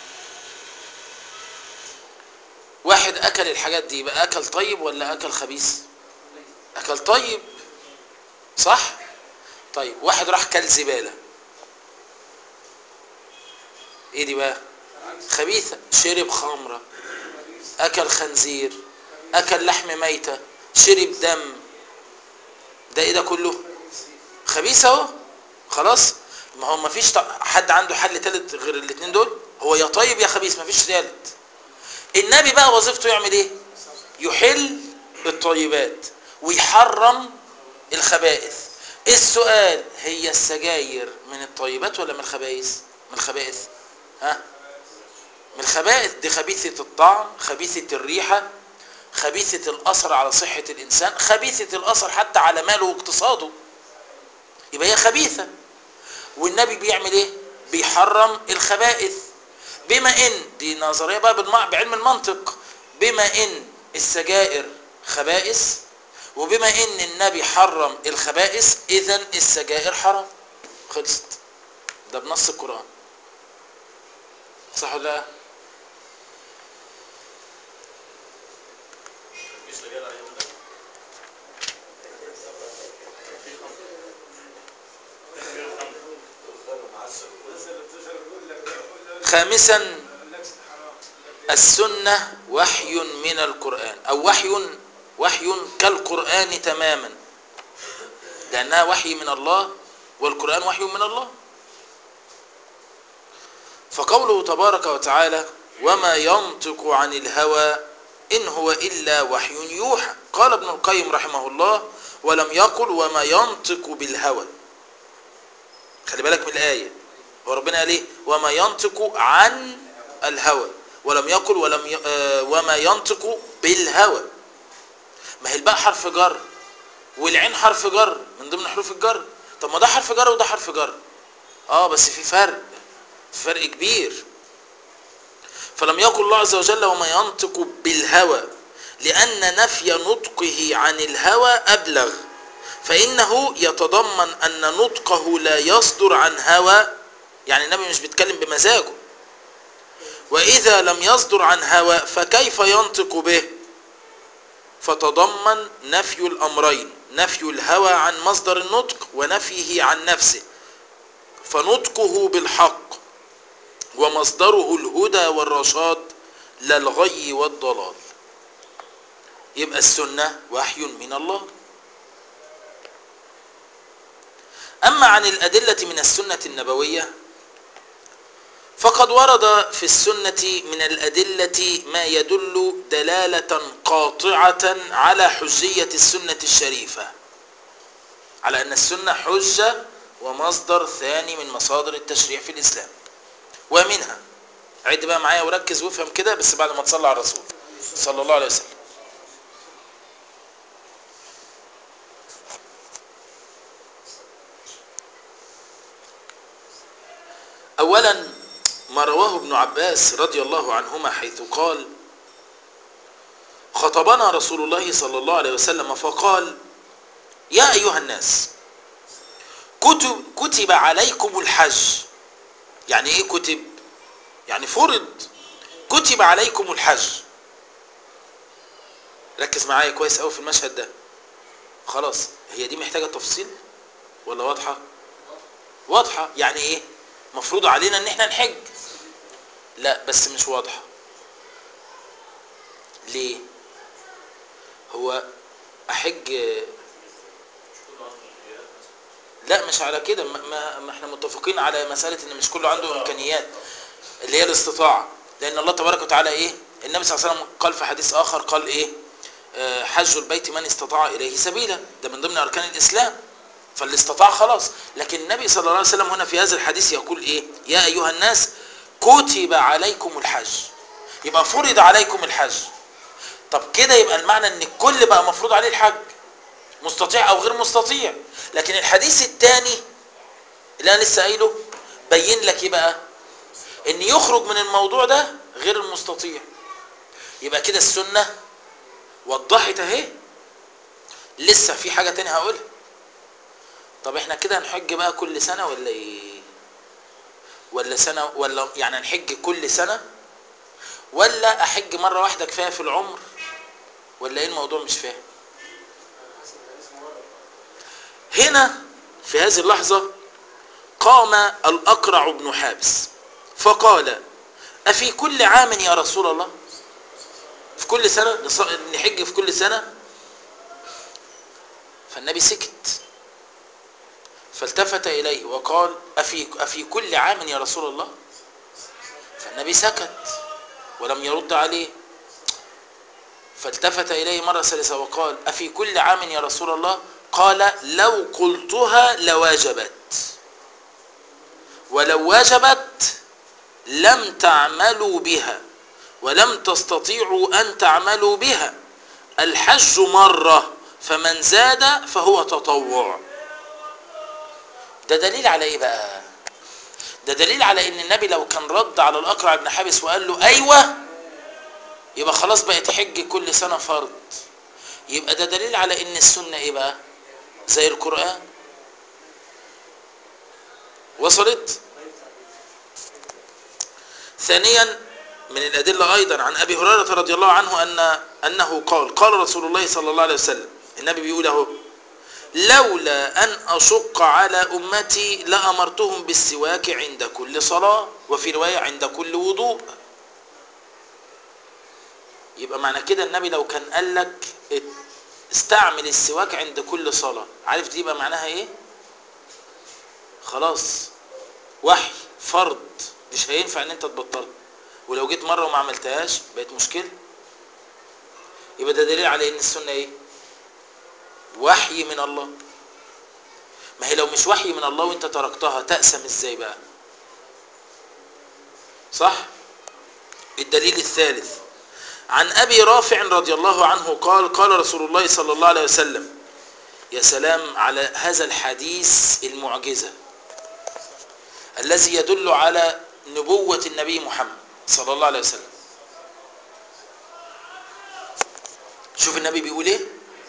واحد اكل الحاجات دي يبقى اكل طيب ولا اكل خبيث اكل طيب صح طيب واحد راح كل زباله ايه دي بقى خبيثه شرب خمره اكل خنزير اكل لحم ميته شرب دم ده ايه ده كله خبيث اهو خلاص ما هو ما فيش حد عنده حل تالت غير الاثنين دول هو يا طيب يا خبيث ما فيش تالت النبي بقى وظيفته يعمل ايه يحل الطيبات ويحرم الخبائث السؤال هي السجاير من الطيبات ولا من الخبائث من الخبائث ها من الخبائث دي خبيثة الطعم خبيثة الريحة خبيثة الأثر على صحة الإنسان خبيثة الأثر حتى على ماله واقتصاده يبقى هي خبيثة والنبي بيعمل ايه بيحرم الخبائث بما ان دي نظريه بقى بالمع... بعلم المنطق بما ان السجائر خبائث وبما ان النبي حرم الخبائث اذا السجائر حرام خلصت ده بنص القرآن صح ولا لا في سجاير ايام ده الناس اللي بتشرب يقول لك يقول لك خامسا يقول لك حرام السنة وحي من القرآن أو وحي وحي كالقرآن تماما لأنها وحي من الله والقرآن وحي من الله فقوله تبارك وتعالى وما ينطق عن الهوى إن هو إلا وحي يوحى قال ابن القيم رحمه الله ولم يقل وما ينطق بالهوى خلي بالك من الآية هو ربنا قال ايه وما ينطق عن الهوى ولم يقل ولم ي... آه وما ينطق بالهوى ما هي الباء حرف جر والعين حرف جر من ضمن حروف الجر طب ما ده حرف جر وده حرف جر اه بس في فرق في فرق كبير فلم يقل الله عز وجل وما ينطق بالهوى لأن نفي نطقه عن الهوى أبلغ فإنه يتضمن أن نطقه لا يصدر عن هوى يعني النبي مش بيتكلم بمزاجه وإذا لم يصدر عن هوى فكيف ينطق به فتضمن نفي الأمرين نفي الهوى عن مصدر النطق ونفيه عن نفسه فنطقه بالحق ومصدره الهدى والرشاد لا الغي والضلال يبقى السنة وحي من الله أما عن الأدلة من السنة النبوية فقد ورد في السنة من الأدلة ما يدل دلالة قاطعة على حجية السنة الشريفة على أن السنة حجة ومصدر ثاني من مصادر التشريع في الإسلام ومنها عد بقى معايا وركز وافهم كده بس بعد ما تصلى على الرسول صلى الله عليه وسلم أولا ما رواه ابن عباس رضي الله عنهما حيث قال خطبنا رسول الله صلى الله عليه وسلم فقال يا أيها الناس كتب, كتب عليكم الحج يعني ايه كتب يعني فرض كتب عليكم الحج ركز معايا كويس قوي في المشهد ده خلاص هي دي محتاجة تفصيل ولا واضحة واضحة يعني ايه مفروض علينا ان احنا نحج لا بس مش واضحة ليه هو احج كله عنده الخيارات مثلا لا مش على كده ما, ما, ما احنا متفقين على مسألة ان مش كله عنده امكانيات اللي هي الاستطاعة لان الله تبارك وتعالى ايه النبي صلى الله عليه وسلم قال في حديث اخر قال ايه آه، حج البيت من استطاع اليه سبيلا ده من ضمن اركان الاسلام فاللي استطاع خلاص لكن النبي صلى الله عليه وسلم هنا في هذا الحديث يقول ايه يا ايها الناس كتب عليكم الحج يبقى فرض عليكم الحج طب كده يبقى المعنى ان الكل بقى مفروض عليه الحج مستطيع او غير مستطيع لكن الحديث الثاني اللي انا لسه قايله بين لك ايه بقى ان يخرج من الموضوع ده غير المستطيع يبقى كده السنه وضحت اهي لسه في حاجه تانية هقولها طب احنا كده هنحج بقى كل سنه ولا ايه ولا سنه ولا يعني هنحج كل سنه ولا احج مره واحده كفايه في العمر ولا ايه الموضوع مش فاهم هنا في هذه اللحظة قام الأقرع بن حابس فقال أفي كل عام يا رسول الله في كل سنة نص- نحج في كل سنة فالنبي سكت فالتفت إليه وقال أفي, أفي كل عام يا رسول الله فالنبي سكت ولم يرد عليه فالتفت إليه مرة ثالثة وقال أفي كل عام يا رسول الله قال لو قلتها لواجبت ولو وجبت لم تعملوا بها ولم تستطيعوا أن تعملوا بها الحج مرة فمن زاد فهو تطوع ده دليل على ايه بقى ده دليل على ان النبي لو كان رد على الاقرع بن حابس وقال له ايوه يبقى خلاص بقت حج كل سنة فرض يبقى ده دليل على ان السنة ايه بقى زي القرآن وصلت ثانيا من الأدلة أيضا عن أبي هريرة رضي الله عنه أن أنه قال قال رسول الله صلى الله عليه وسلم النبي بيقول اهو لولا أن أشق على أمتي لأمرتهم بالسواك عند كل صلاة وفي رواية عند كل وضوء يبقى معنى كده النبي لو كان قال لك استعمل السواك عند كل صلاة عارف دي يبقى معناها ايه خلاص وحي فرض مش هينفع ان انت تبطل ولو جيت مرة وما عملتهاش بقت مشكلة يبقى ده دليل على ان السنة ايه وحي من الله ما هي لو مش وحي من الله وانت تركتها تأسم ازاي بقى صح الدليل الثالث عن أبي رافع رضي الله عنه قال قال رسول الله صلى الله عليه وسلم يا سلام على هذا الحديث المعجزة الذي يدل على نبوة النبي محمد صلى الله عليه وسلم شوف النبي بيقول ايه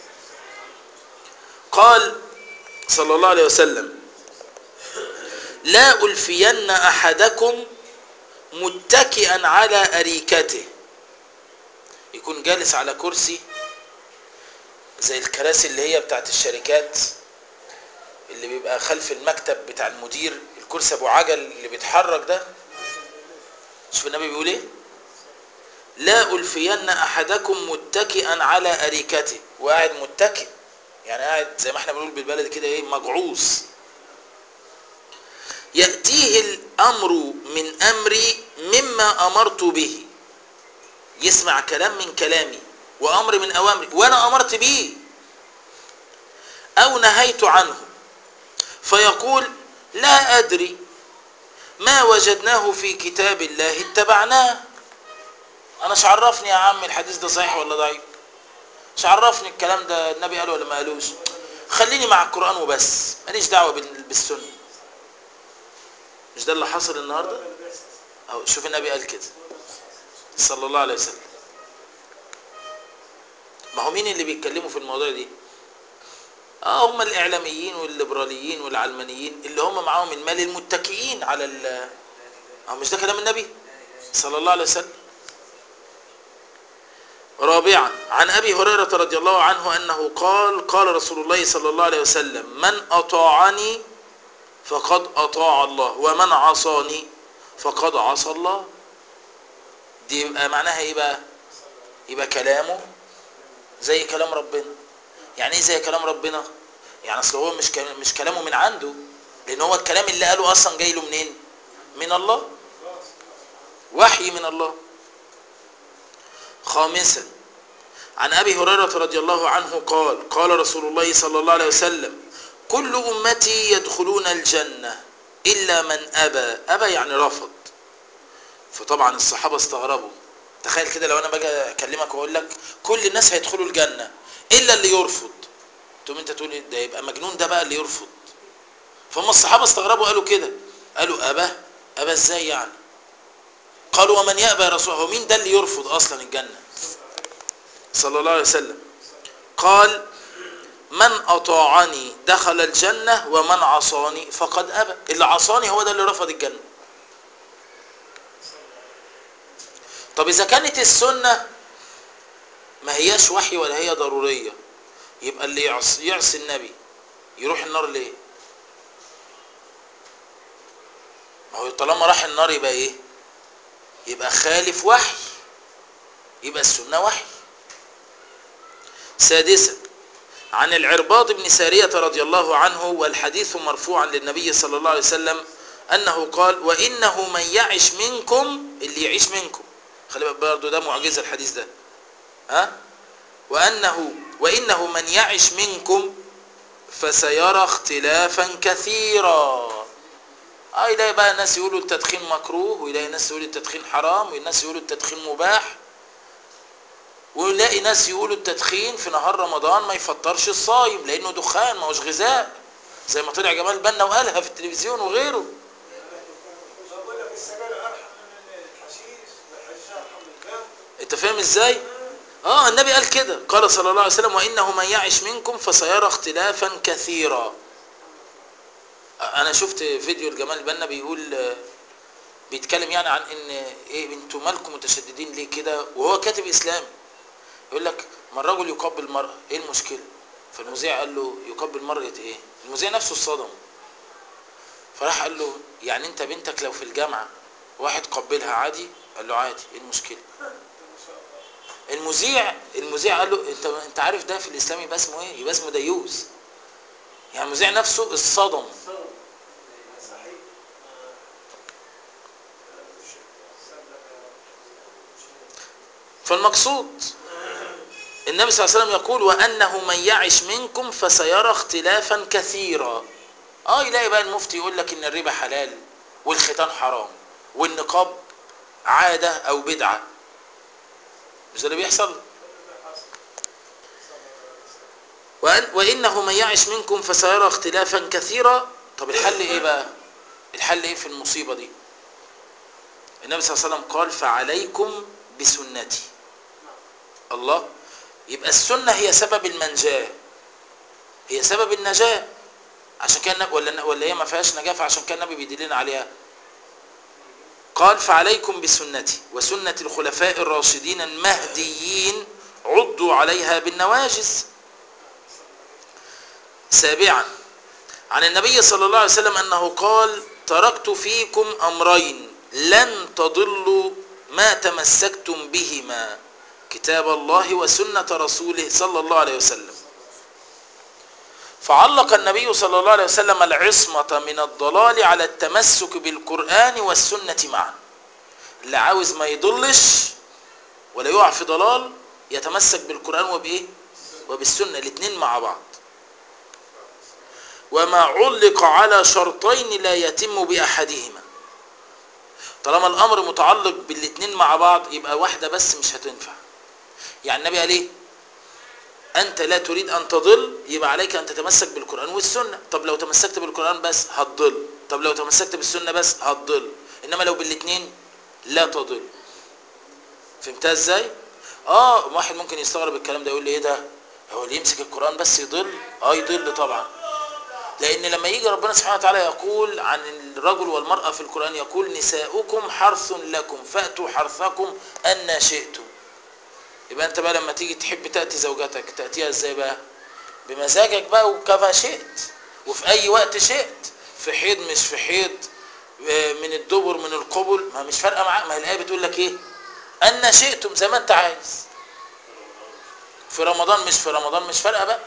قال صلى الله عليه وسلم لا ألفين أحدكم متكئا على أريكته يكون جالس على كرسي زي الكراسي اللي هي بتاعت الشركات اللي بيبقى خلف المكتب بتاع المدير الكرسي ابو عجل اللي بيتحرك ده شوف النبي بيقول ايه لا ألفين أحدكم متكئا على أريكته وقاعد متكئ يعني قاعد زي ما احنا بنقول بالبلد كده ايه مجعوص يأتيه الأمر من أمري مما أمرت به يسمع كلام من كلامي وأمر من أوامري وأنا أمرت به أو نهيت عنه فيقول لا أدري ما وجدناه في كتاب الله اتبعناه أنا مش عرفني يا عم الحديث ده صحيح ولا ضعيف مش عرفني الكلام ده النبي قاله ولا ما قالوش خليني مع القرآن وبس ماليش دعوة بالسنة مش ده اللي حصل النهاردة أو شوف النبي قال كده صلى الله عليه وسلم ما هو مين اللي بيتكلموا في الموضوع دي اه هم الاعلاميين والليبراليين والعلمانيين اللي هم معاهم المال المتكئين على ال اه مش ده كلام النبي صلى الله عليه وسلم رابعا عن ابي هريره رضي الله عنه انه قال قال رسول الله صلى الله عليه وسلم من اطاعني فقد اطاع الله ومن عصاني فقد عصى الله دي يبقى معناها ايه بقى يبقى كلامه زي كلام ربنا يعني ايه زي كلام ربنا يعني اصل هو مش كلام مش كلامه من عنده لان هو الكلام اللي قاله اصلا جاي له منين من الله وحي من الله خامسا عن ابي هريره رضي الله عنه قال قال رسول الله صلى الله عليه وسلم كل امتي يدخلون الجنه الا من ابى ابى يعني رفض فطبعا الصحابه استغربوا تخيل كده لو انا باجي اكلمك واقول لك كل الناس هيدخلوا الجنه الا اللي يرفض تقوم انت تقول ده يبقى مجنون ده بقى اللي يرفض فهم الصحابه استغربوا قالوا كده قالوا ابى ابى ازاي يعني قالوا ومن يأبى يا رسول الله هو مين ده اللي يرفض اصلا الجنه صلى الله عليه وسلم قال من اطاعني دخل الجنه ومن عصاني فقد ابى اللي عصاني هو ده اللي رفض الجنه طب اذا كانت السنه ما هياش وحي ولا هي ضروريه يبقى اللي يعصي, يعصي النبي يروح النار ليه ما هو طالما راح النار يبقى ايه يبقى خالف وحي يبقى السنه وحي سادسا عن العرباض بن سارية رضي الله عنه والحديث مرفوعا للنبي صلى الله عليه وسلم أنه قال وإنه من يعش منكم اللي يعيش منكم خلي بالك برضه ده معجزة الحديث ده ها وأنه وإنه من يعش منكم فسيرى اختلافا كثيرا اه يلاقي بقى الناس يقولوا التدخين مكروه ويلاقي ناس يقولوا التدخين حرام والناس يقولوا التدخين مباح ويلاقي ناس يقولوا التدخين في نهار رمضان ما يفطرش الصايم لانه دخان ما هوش غذاء زي ما طلع جمال بنا وقالها في التلفزيون وغيره بقول لك السجاير ارحم من الحشيش والحشيش ارحم من الباب انت فاهم ازاي اه النبي قال كده قال صلى الله عليه وسلم وانه من يعش منكم فسيرى اختلافا كثيرا انا شفت فيديو لجمال بنا بيقول بيتكلم يعني عن ان ايه انتوا مالكم متشددين ليه كده وهو كاتب اسلامي يقول لك ما الرجل يقبل المرأة ايه المشكلة فالمذيع قال له يقبل مرأة ايه المذيع نفسه اتصدم فراح قال له يعني انت بنتك لو في الجامعة واحد قبلها عادي قال له عادي ايه المشكلة المذيع المذيع قال له انت انت عارف ده في الاسلام يبقى اسمه ايه يبقى اسمه ديوس يعني المذيع نفسه اتصدم صحيح فالمقصود النبي صلى الله عليه وسلم يقول وأنه من يعش منكم فسيرى اختلافا كثيرا اه يلاقي بقى المفتي يقول لك ان الربا حلال والختان حرام والنقاب عادة او بدعة مش ده اللي بيحصل وأن وإنه من يعش منكم فسيرى اختلافا كثيرا طب الحل ايه بقى الحل ايه في المصيبة دي النبي صلى الله عليه وسلم قال فعليكم بسنتي الله يبقى السنة هي سبب المنجاة هي سبب النجاة عشان كان النبي- ولا ولا هي ما فيهاش نجاة فعشان كان النبي بيدلنا عليها قال فعليكم بسنتي وسنة الخلفاء الراشدين المهديين عضوا عليها بالنواجز سابعا عن النبي صلى الله عليه وسلم أنه قال تركت فيكم أمرين لن تضلوا ما تمسكتم بهما كتاب الله وسنة رسوله صلى الله عليه وسلم فعلق النبي صلى الله عليه وسلم العصمة من الضلال على التمسك بالقرآن والسنة معا اللي عاوز ما يضلش ولا يقع في ضلال يتمسك بالقرآن وبإيه وبالسنة الاثنين مع بعض وما علق على شرطين لا يتم بأحدهما طالما الأمر متعلق بالاثنين مع بعض يبقى واحدة بس مش هتنفع يعني النبي قال ايه أنت لا تريد أن تضل يبقى عليك أن تتمسك بالقرآن والسنة طب لو تمسكت بالقرآن بس هتضل طب لو تمسكت بالسنة بس هتضل إنما لو بالاثنين لا تضل فهمتها ازاي اه واحد ممكن يستغرب الكلام ده يقول لي ايه ده هو اللي يمسك القرآن بس يضل اه يضل طبعا لأن لما يجي ربنا سبحانه وتعالى يقول عن الرجل والمرأة في القرآن يقول نساؤكم حرث لكم فأتوا حرثكم أن شئتم يبقى أنت بقى لما تيجي تحب تأتي زوجتك تأتيها إزاي بقى بمزاجك بقى وكما شئت وفي أي وقت شئت في حيض مش في حيض آه، من الدبر من القبل ما مش فارقة معاك ما هي الآية بتقول لك إيه أن شئتم زي ما أنت عايز في رمضان مش في رمضان مش فارقة بقى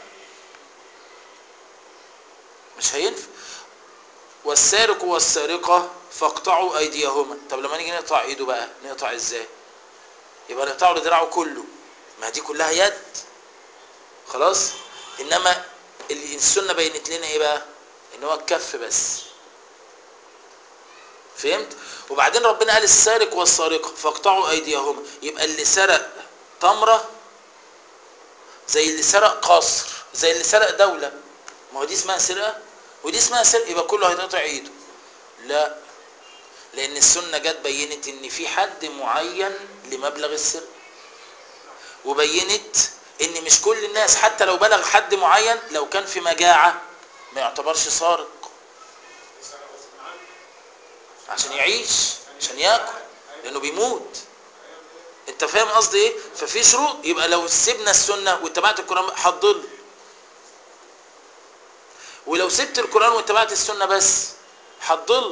مش هينفع والسارق والسارقة فاقطعوا أيديهما طب لما نيجي نقطع إيده بقى نقطع إزاي يبقى نقطعه لدراعه كله ما دي كلها يد خلاص إنما ال- السنة بينت لنا إيه بقى إن هو الكف بس فهمت وبعدين ربنا قال السارق والسارقة فاقطعوا أيديهما يبقى اللي سرق تمرة زي اللي سرق قصر زي اللي سرق دولة ما هو دي اسمها سرقة ودي اسمها سرقة يبقى كله هيتقطع ايده لا لان السنة جت بينت ان في حد معين لمبلغ السرقة وبينت ان مش كل الناس حتى لو بلغ حد معين لو كان في مجاعة ما يعتبرش سارق عشان يعيش عشان ياكل لانه بيموت انت فاهم قصدي ايه ففي شروط يبقى لو سيبنا السنه واتبعت القران هتضل ولو سبت القران واتبعت السنه بس هتضل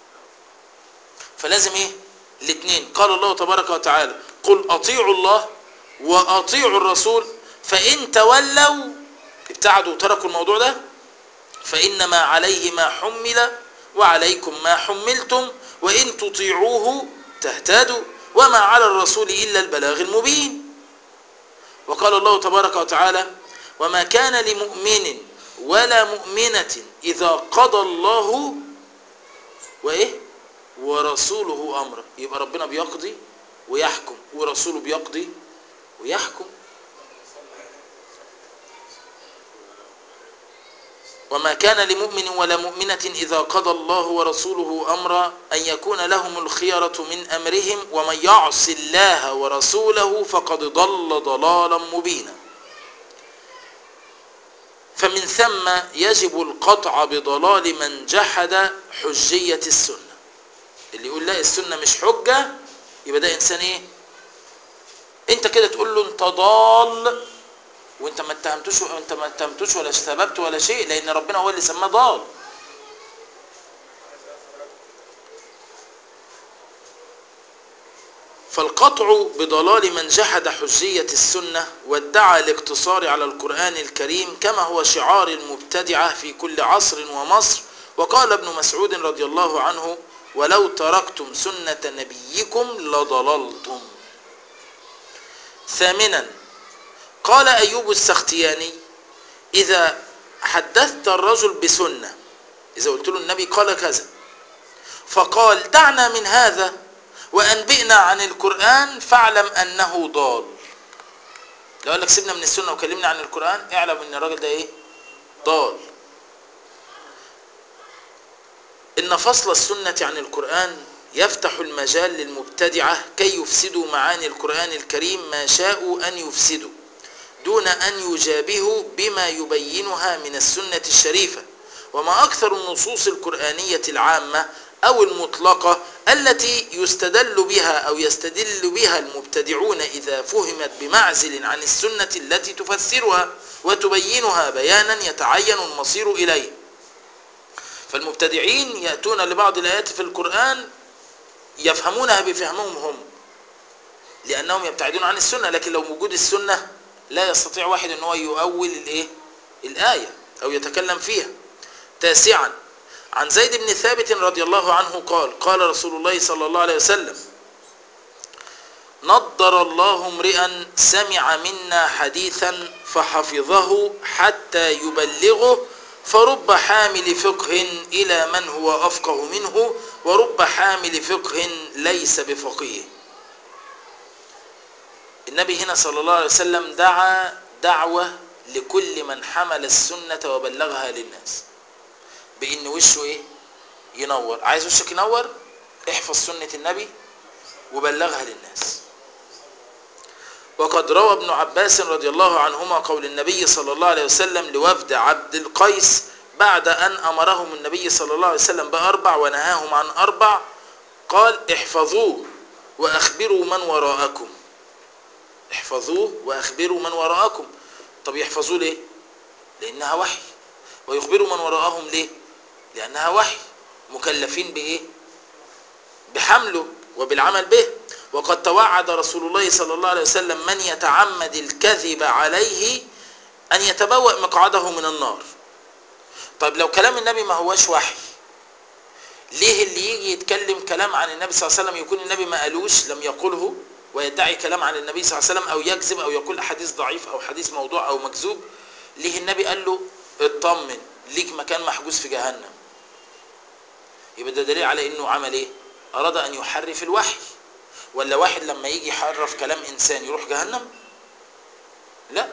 فلازم ايه الاثنين قال الله تبارك وتعالى قل اطيعوا الله واطيعوا الرسول فان تولوا ابتعدوا وتركوا الموضوع ده فانما عليه ما حمل وعليكم ما حملتم وان تطيعوه تهتدوا وما على الرسول الا البلاغ المبين وقال الله تبارك وتعالى وما كان لمؤمن ولا مؤمنة إذا قضى الله وإيه ورسوله أمرا يبقى ربنا بيقضي ويحكم ورسوله بيقضي ويحكم وما كان لمؤمن ولا مؤمنة إذا قضى الله ورسوله أمرا أن يكون لهم الخيرة من أمرهم ومن يعص الله ورسوله فقد ضل ضلالا مبينا فمن ثم يجب القطع بضلال من جحد حجية السنة اللي يقول لا السنة مش حجة يبقى ده انسان ايه انت كده تقول له انت ضال وانت ما اتهمتوش انت ما اتهمتوش ولا سببت ولا شيء لان ربنا هو اللي سماه ضال فالقطع بضلال من جحد حجية السنة وادعى الاقتصار على القرآن الكريم كما هو شعار المبتدعة في كل عصر ومصر وقال ابن مسعود رضي الله عنه ولو تركتم سنة نبيكم لضللتم ثامنا قال أيوب السختياني إذا حدثت الرجل بسنة إذا قلت له النبي قال كذا فقال دعنا من هذا وأنبئنا عن القرآن فاعلم أنه ضال لو قال لك سيبنا من السنة وكلمنا عن القرآن اعلم أن الراجل ده إيه ضال إن فصل السنة عن القرآن يفتح المجال للمبتدعة كي يفسدوا معاني القرآن الكريم ما شاءوا أن يفسدوا دون أن يجابهوا بما يبينها من السنة الشريفة وما أكثر النصوص القرآنية العامة أو المطلقة التي يستدل بها أو يستدل بها المبتدعون إذا فهمت بمعزل عن السنة التي تفسرها وتبينها بيانا يتعين المصير إليه فالمبتدعين يأتون لبعض الآيات في القرآن يفهمونها بفهمهم هم لأنهم يبتعدون عن السنة لكن لو موجود السنة لا يستطيع واحد أن هو يؤول الإيه؟ الآية أو يتكلم فيها تاسعا عن زيد بن ثابت رضي الله عنه قال قال رسول الله صلى الله عليه وسلم نضر الله امرئا سمع منا حديثا فحفظه حتى يبلغه فرب حامل فقه إلى من هو أفقه منه ورب حامل فقه ليس بفقيه النبي هنا صلى الله عليه وسلم دعا دعوة لكل من حمل السنة وبلغها للناس بإن وشه إيه ينور عايز وشك ينور احفظ سنة النبي وبلغها للناس وقد روى ابن عباس رضي الله عنهما قول النبي صلى الله عليه وسلم لوفد عبد القيس بعد أن أمرهم النبي صلى الله عليه وسلم بأربع ونهاهم عن أربع قال احفظوه وأخبروا من وراءكم احفظوه وأخبروا من وراءكم طب يحفظوه ليه لأنها وحي ويخبروا من وراءهم ليه لأنها وحي مكلفين بإيه بحمله وبالعمل به وقد توعد رسول الله صلى الله عليه وسلم من يتعمد الكذب عليه أن يتبوأ مقعده من النار طيب لو كلام النبي ما هوش وحي ليه اللي يجي يتكلم كلام عن النبي صلى الله عليه وسلم يكون النبي ما قالوش لم يقله ويدعي كلام عن النبي صلى الله عليه وسلم أو يكذب أو يقول حديث ضعيف أو حديث موضوع أو مكذوب ليه النبي قال له اطمن ليك مكان محجوز في جهنم يبقى ده دليل على انه عمل ايه اراد ان يحرف الوحي ولا واحد لما يجي يحرف كلام انسان يروح جهنم لا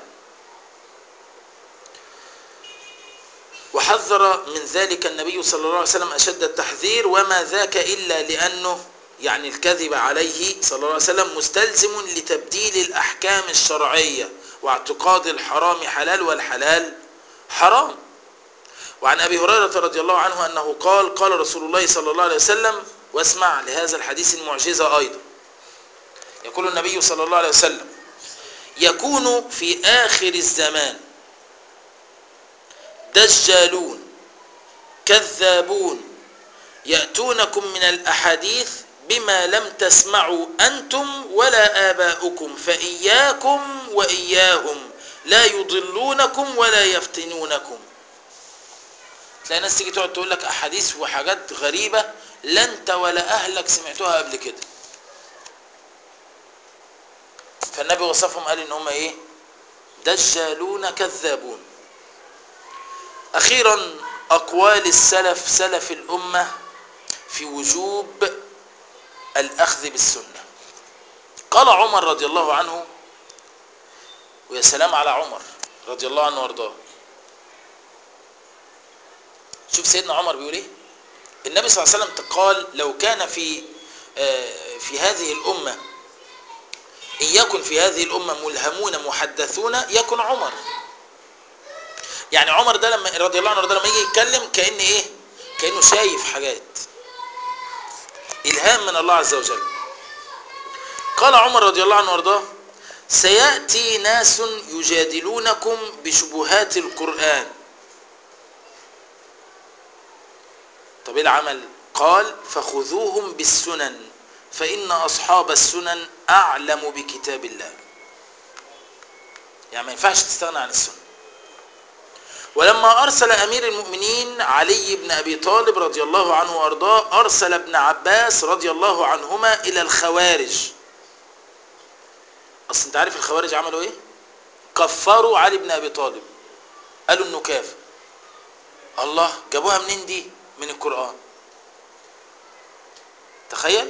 وحذر من ذلك النبي صلى الله عليه وسلم اشد التحذير وما ذاك الا لانه يعني الكذب عليه صلى الله عليه وسلم مستلزم لتبديل الاحكام الشرعيه واعتقاد الحرام حلال والحلال حرام وعن أبي هريرة رضي الله عنه أنه قال قال رسول الله صلى الله عليه وسلم واسمع لهذا الحديث المعجزة أيضا يقول النبي صلى الله عليه وسلم يكون في آخر الزمان دجالون كذابون يأتونكم من الأحاديث بما لم تسمعوا أنتم ولا آباؤكم فإياكم وإياهم لا يضلونكم ولا يفتنونكم تلاقي ناس تيجي تقعد تقول لك احاديث وحاجات غريبه لا انت ولا اهلك سمعتوها قبل كده فالنبي وصفهم قال ان هم ايه دجالون كذابون اخيرا اقوال السلف سلف الامه في وجوب الاخذ بالسنه قال عمر رضي الله عنه ويا سلام على عمر رضي الله عنه وارضاه شوف سيدنا عمر بيقول ايه النبي صلى الله عليه وسلم قال لو كان في في هذه الأمة إن يكن في هذه الأمة ملهمون محدثون يكن عمر يعني عمر ده لما رضي الله عنه ده لما يجي يتكلم كأن ايه كأنه شايف حاجات إلهام من الله عز وجل قال عمر رضي الله عنه وارضاه سيأتي ناس يجادلونكم بشبهات القرآن طب ايه العمل قال فخذوهم بالسنن فإن أصحاب السنن أعلم بكتاب الله يعني ما ينفعش تستغنى عن السنة ولما أرسل أمير المؤمنين علي بن أبي طالب رضي الله عنه وأرضاه أرسل ابن عباس رضي الله عنهما إلى الخوارج أصل أنت عارف الخوارج عملوا إيه؟ كفروا علي بن أبي طالب قالوا إنه كافر الله جابوها منين دي؟ من القرآن تخيل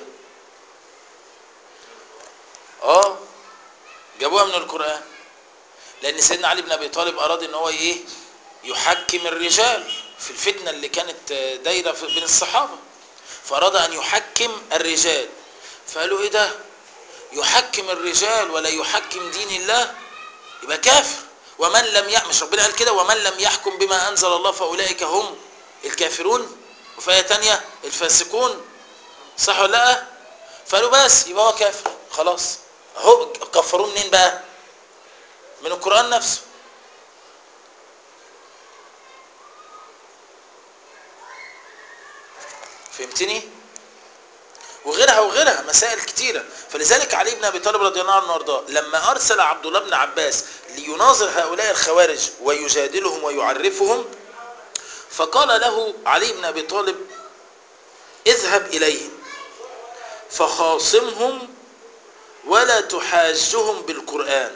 اه جابوها من القرآن لأن سيدنا علي بن أبي طالب أراد إن هو إيه يحكم الرجال في الفتنة اللي كانت دايرة في- بين الصحابة فأراد أن يحكم الرجال فقالوا إيه ده يحكم الرجال ولا يحكم دين الله يبقى كافر ومن لم يحكم مش ربنا قال كده ومن لم يحكم بما أنزل الله فأولئك هم الكافرون وفي آية تانية الفاسقون صح ولا لا فقالوا بس يبقى هو كافر خلاص اهو كفروه منين بقى من القرآن نفسه فهمتني وغيرها وغيرها مسائل كتيرة فلذلك علي بن أبي طالب رضي الله عنه وارضاه لما أرسل عبد الله بن عباس ليناظر هؤلاء الخوارج ويجادلهم ويعرفهم فقال له علي بن أبي طالب اذهب إليهم فخاصمهم ولا تحاجهم بالقرآن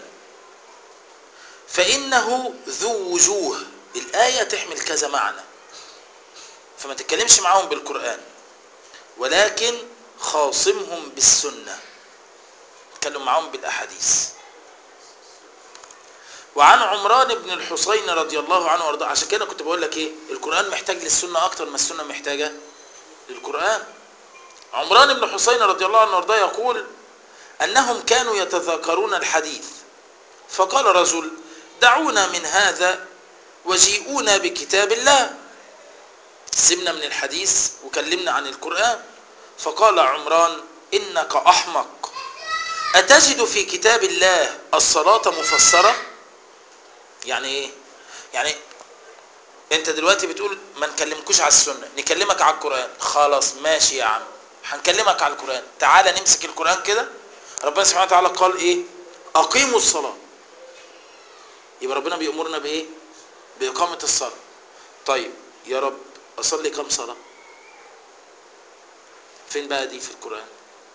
فإنه ذو وجوه الآية تحمل كذا معنى فما تتكلمش معاهم بالقرآن ولكن خاصمهم بالسنة تكلم معاهم بالأحاديث وعن عمران بن الحسين رضي الله عنه وارضاه عشان كده كنت بقول لك ايه القرآن محتاج للسنة اكتر ما السنة محتاجة للقرآن عمران بن حسين رضي الله عنه وارضاه يقول انهم كانوا يتذاكرون الحديث فقال رجل دعونا من هذا وجيئونا بكتاب الله سيبنا من الحديث وكلمنا عن القرآن فقال عمران إنك أحمق أتجد في كتاب الله الصلاة مفسرة يعني إيه يعني أنت دلوقتي بتقول ما نكلمكوش على السنة نكلمك على القرآن خلاص ماشي يا عم هنكلمك على القرآن تعالى نمسك القرآن كده ربنا سبحانه وتعالى قال إيه أقيموا الصلاة يبقى ربنا بيأمرنا بإيه بإقامة الصلاة طيب يا رب أصلي كم صلاة فين بقى دي في القرآن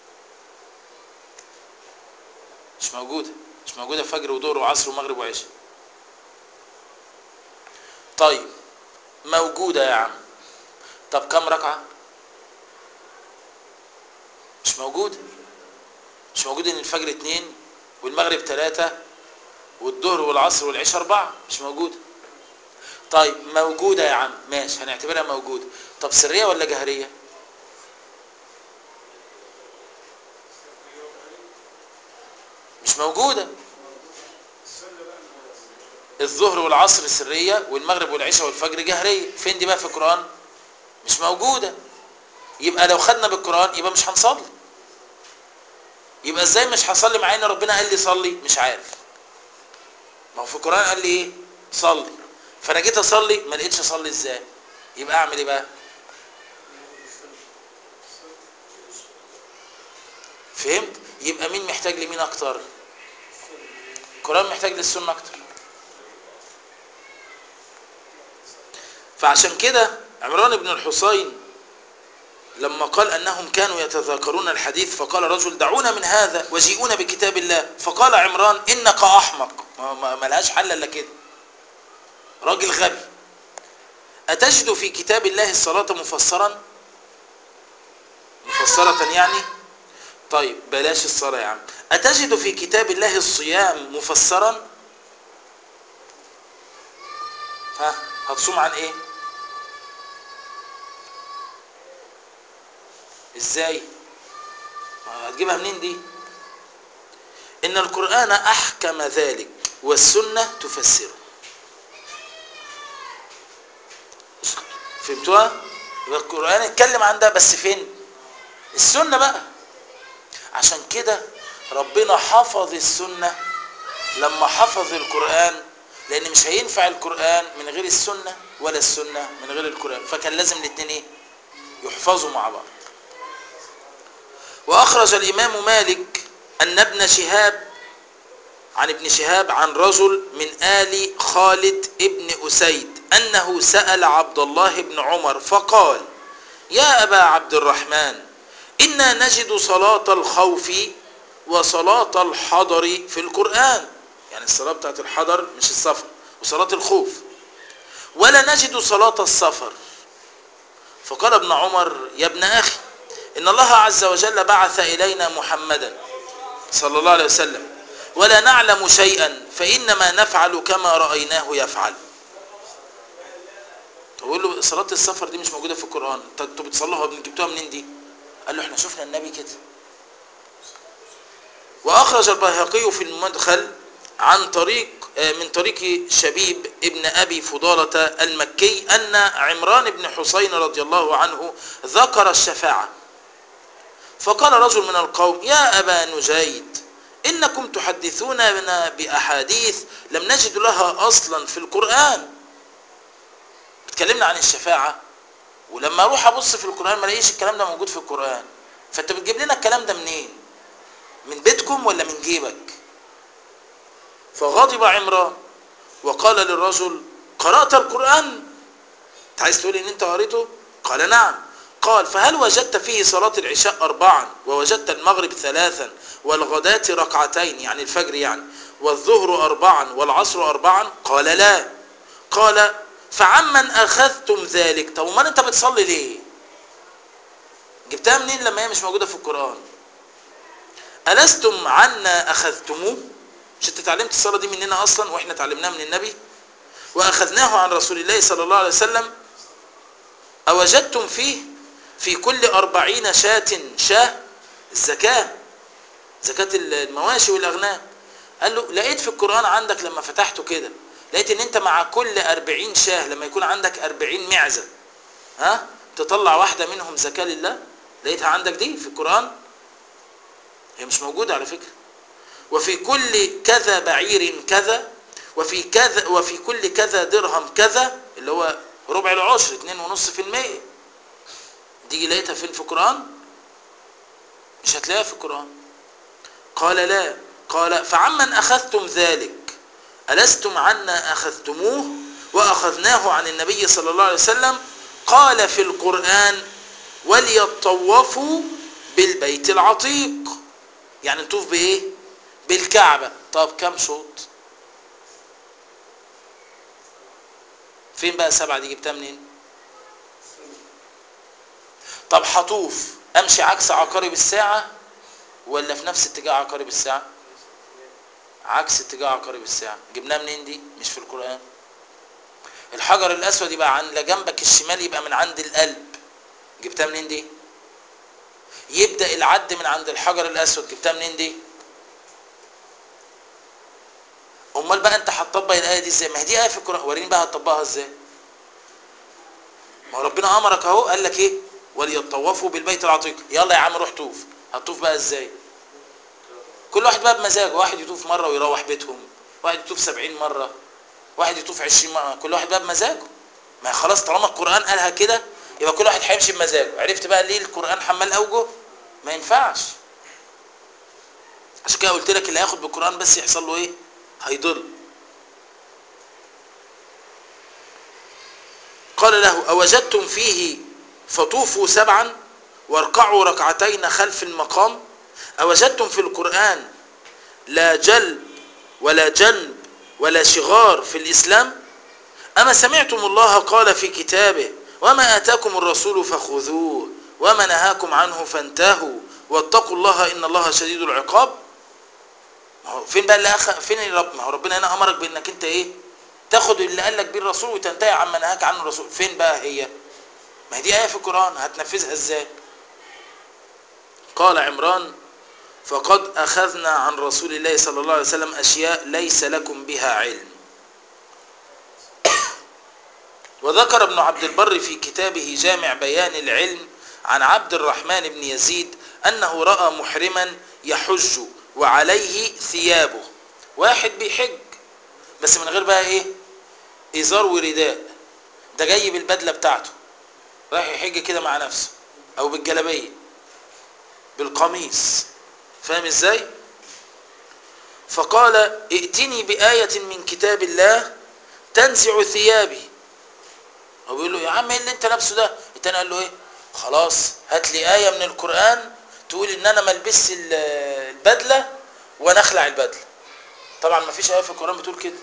مش موجودة مش موجودة فجر وظهر وعصر ومغرب وعشاء طيب موجودة يا عم طب كم ركعة مش موجودة مش موجود ان الفجر اتنين والمغرب تلاتة والظهر والعصر والعشاء اربعة مش موجودة طيب موجودة يا عم ماشي هنعتبرها موجودة طب سرية ولا جهرية مش موجودة الظهر والعصر سرية والمغرب والعشاء والفجر جهرية فين دي بقى في القرآن مش موجودة يبقى لو خدنا بالقرآن يبقى مش هنصلي يبقى ازاي مش هصلي مع ان ربنا قال لي صلي مش عارف ما هو في القرآن قال لي ايه صلي فانا جيت اصلي ما لقيتش اصلي ازاي يبقى اعمل ايه بقى فهمت يبقى مين محتاج لمين اكتر القرآن محتاج للسنة اكتر فعشان كده عمران بن الحصين لما قال أنهم كانوا يتذاكرون الحديث فقال رجل دعونا من هذا وجيئونا بكتاب الله فقال عمران إنك أحمق ما- ما ما لهاش حل إلا كده راجل غبي أتجد في كتاب الله الصلاة مفسرا مفسرة يعني طيب بلاش الصلاة يا عم أتجد في كتاب الله الصيام مفسرا ها هتصوم عن ايه ازاي هتجيبها منين دي ان القرآن احكم ذلك والسنة تفسره فهمتوها يبقى القرآن اتكلم عن ده بس فين السنة بقى عشان كده ربنا حفظ السنة لما حفظ القرآن لأن مش هينفع القرآن من غير السنة ولا السنة من غير القرآن فكان لازم الاثنين ايه يحفظوا مع بعض وأخرج الإمام مالك أن ابن شهاب عن ابن شهاب عن رجل من آل خالد ابن أسيد أنه سأل عبد الله بن عمر فقال يا أبا عبد الرحمن إنا نجد صلاة الخوف وصلاة الحضر في القرآن يعني الصلاة بتاعت الحضر مش السفر وصلاة الخوف ولا نجد صلاة السفر فقال ابن عمر يا ابن أخي إن الله عز وجل بعث إلينا محمدا صلى الله عليه وسلم ولا نعلم شيئا فإنما نفعل كما رأيناه يفعل تقول له صلاة السفر دي مش موجودة في القرآن انتوا بتصلوها جبتوها منين دي قال له احنا شفنا النبي كده وأخرج البيهقي في المدخل عن طريق من طريق شبيب ابن أبي فضالة المكي أن عمران بن حسين رضي الله عنه ذكر الشفاعة فقال رجل من القوم يا أبا نجيد إنكم تحدثوننا بأحاديث لم نجد لها أصلا في القرآن بتكلمنا عن الشفاعة ولما أروح أبص في القرآن ما لاقيش الكلام ده موجود في القرآن فأنت بتجيب لنا الكلام ده منين من بيتكم ولا من جيبك فغضب عمران وقال للرجل قرأت القرآن انت عايز تقول ان انت قريته قال نعم قال فهل وجدت فيه صلاة العشاء أربعا ووجدت المغرب ثلاثا والغداة ركعتين يعني الفجر يعني والظهر أربعا والعصر أربعا قال لا قال فعمن أخذتم ذلك طب امال انت بتصلي ليه جبتها منين لما هي مش موجودة في القرآن ألستم عنا أخذتموه مش انت اتعلمت الصلاة دي مننا أصلا وإحنا اتعلمناها من النبي وأخذناه عن رسول الله صلى الله عليه وسلم أوجدتم فيه في كل أربعين شاة شاه الزكاة زكاة المواشي والأغنام قال له لقيت في القرآن عندك لما فتحته كده لقيت ان انت مع كل أربعين شاه لما يكون عندك أربعين معزة ها تطلع واحدة منهم زكاة لله لقيتها عندك دي في القرآن هي مش موجودة على فكرة وفي كل كذا بعير كذا وفي كذا وفي كل كذا درهم كذا اللي هو ربع العشر 2.5% دي لقيتها فين في القرآن مش هتلاقيها في القرآن قال لا قال فعمن أخذتم ذلك ألستم عنا أخذتموه وأخذناه عن النبي صلى الله عليه وسلم قال في القرآن وليطوفوا بالبيت العتيق يعني نطوف بإيه بالكعبة طب كم شوط فين بقى سبعة دي جبتها منين طب هطوف امشي عكس عقارب الساعة ولا في نفس اتجاه عقارب الساعة عكس اتجاه عقارب الساعة جبناها منين دي مش في القرآن الحجر الاسود يبقى عن جنبك الشمال يبقى من عند القلب جبتها منين دي يبدأ العد من عند الحجر الاسود جبتها منين دي امال بقى انت هتطبق الايه دي ازاي ما هي دي ايه في القران وريني بقى هتطبقها ازاي ما هو ربنا امرك اهو قال لك ايه وليطوفوا بالبيت العتيق يلا يا عم روح طوف هتطوف بقى ازاي كل واحد بقى بمزاجه واحد يطوف مره ويروح بيتهم واحد يطوف سبعين مره واحد يطوف عشرين مره كل واحد بقى بمزاجه ما خلاص طالما القران قالها كده يبقى كل واحد هيمشي بمزاجه عرفت بقى ليه القران حمال اوجه ما ينفعش عشان كده قلت لك اللي هياخد بالقران بس يحصل له ايه هيضل قال له أوجدتم فيه فطوفوا سبعا واركعوا ركعتين خلف المقام أوجدتم في القرآن لا جلب ولا جنب ولا شغار في الإسلام أما سمعتم الله قال في كتابه وما آتاكم الرسول فخذوه وما نهاكم عنه فانتهوا واتقوا الله إن الله شديد العقاب ما هو فين بقى اللي أخ... فين الرب ما هو ربنا هنا امرك بانك انت ايه تاخد اللي قال لك بيه الرسول وتنتهي عما نهاك عنه الرسول فين بقى هي ما هي دي ايه في القران هتنفذها ازاي قال عمران فقد اخذنا عن رسول الله صلى الله عليه وسلم اشياء ليس لكم بها علم وذكر ابن عبد البر في كتابه جامع بيان العلم عن عبد الرحمن بن يزيد أنه رأى محرما يحج وعليه ثيابه واحد بيحج بس من غير بقى ايه ازار ورداء ده جاي بالبدلة بتاعته رايح يحج كده مع نفسه او بالجلبية بالقميص فاهم ازاي فقال ائتني بآية من كتاب الله تنزع ثيابي هو بيقول له يا عم ايه اللي انت لابسه ده التاني قال له ايه خلاص هات لي آية من القرآن تقول ان انا ما البسش ال- البدلة وانا اخلع البدلة طبعا ما فيش آية في القرآن بتقول كده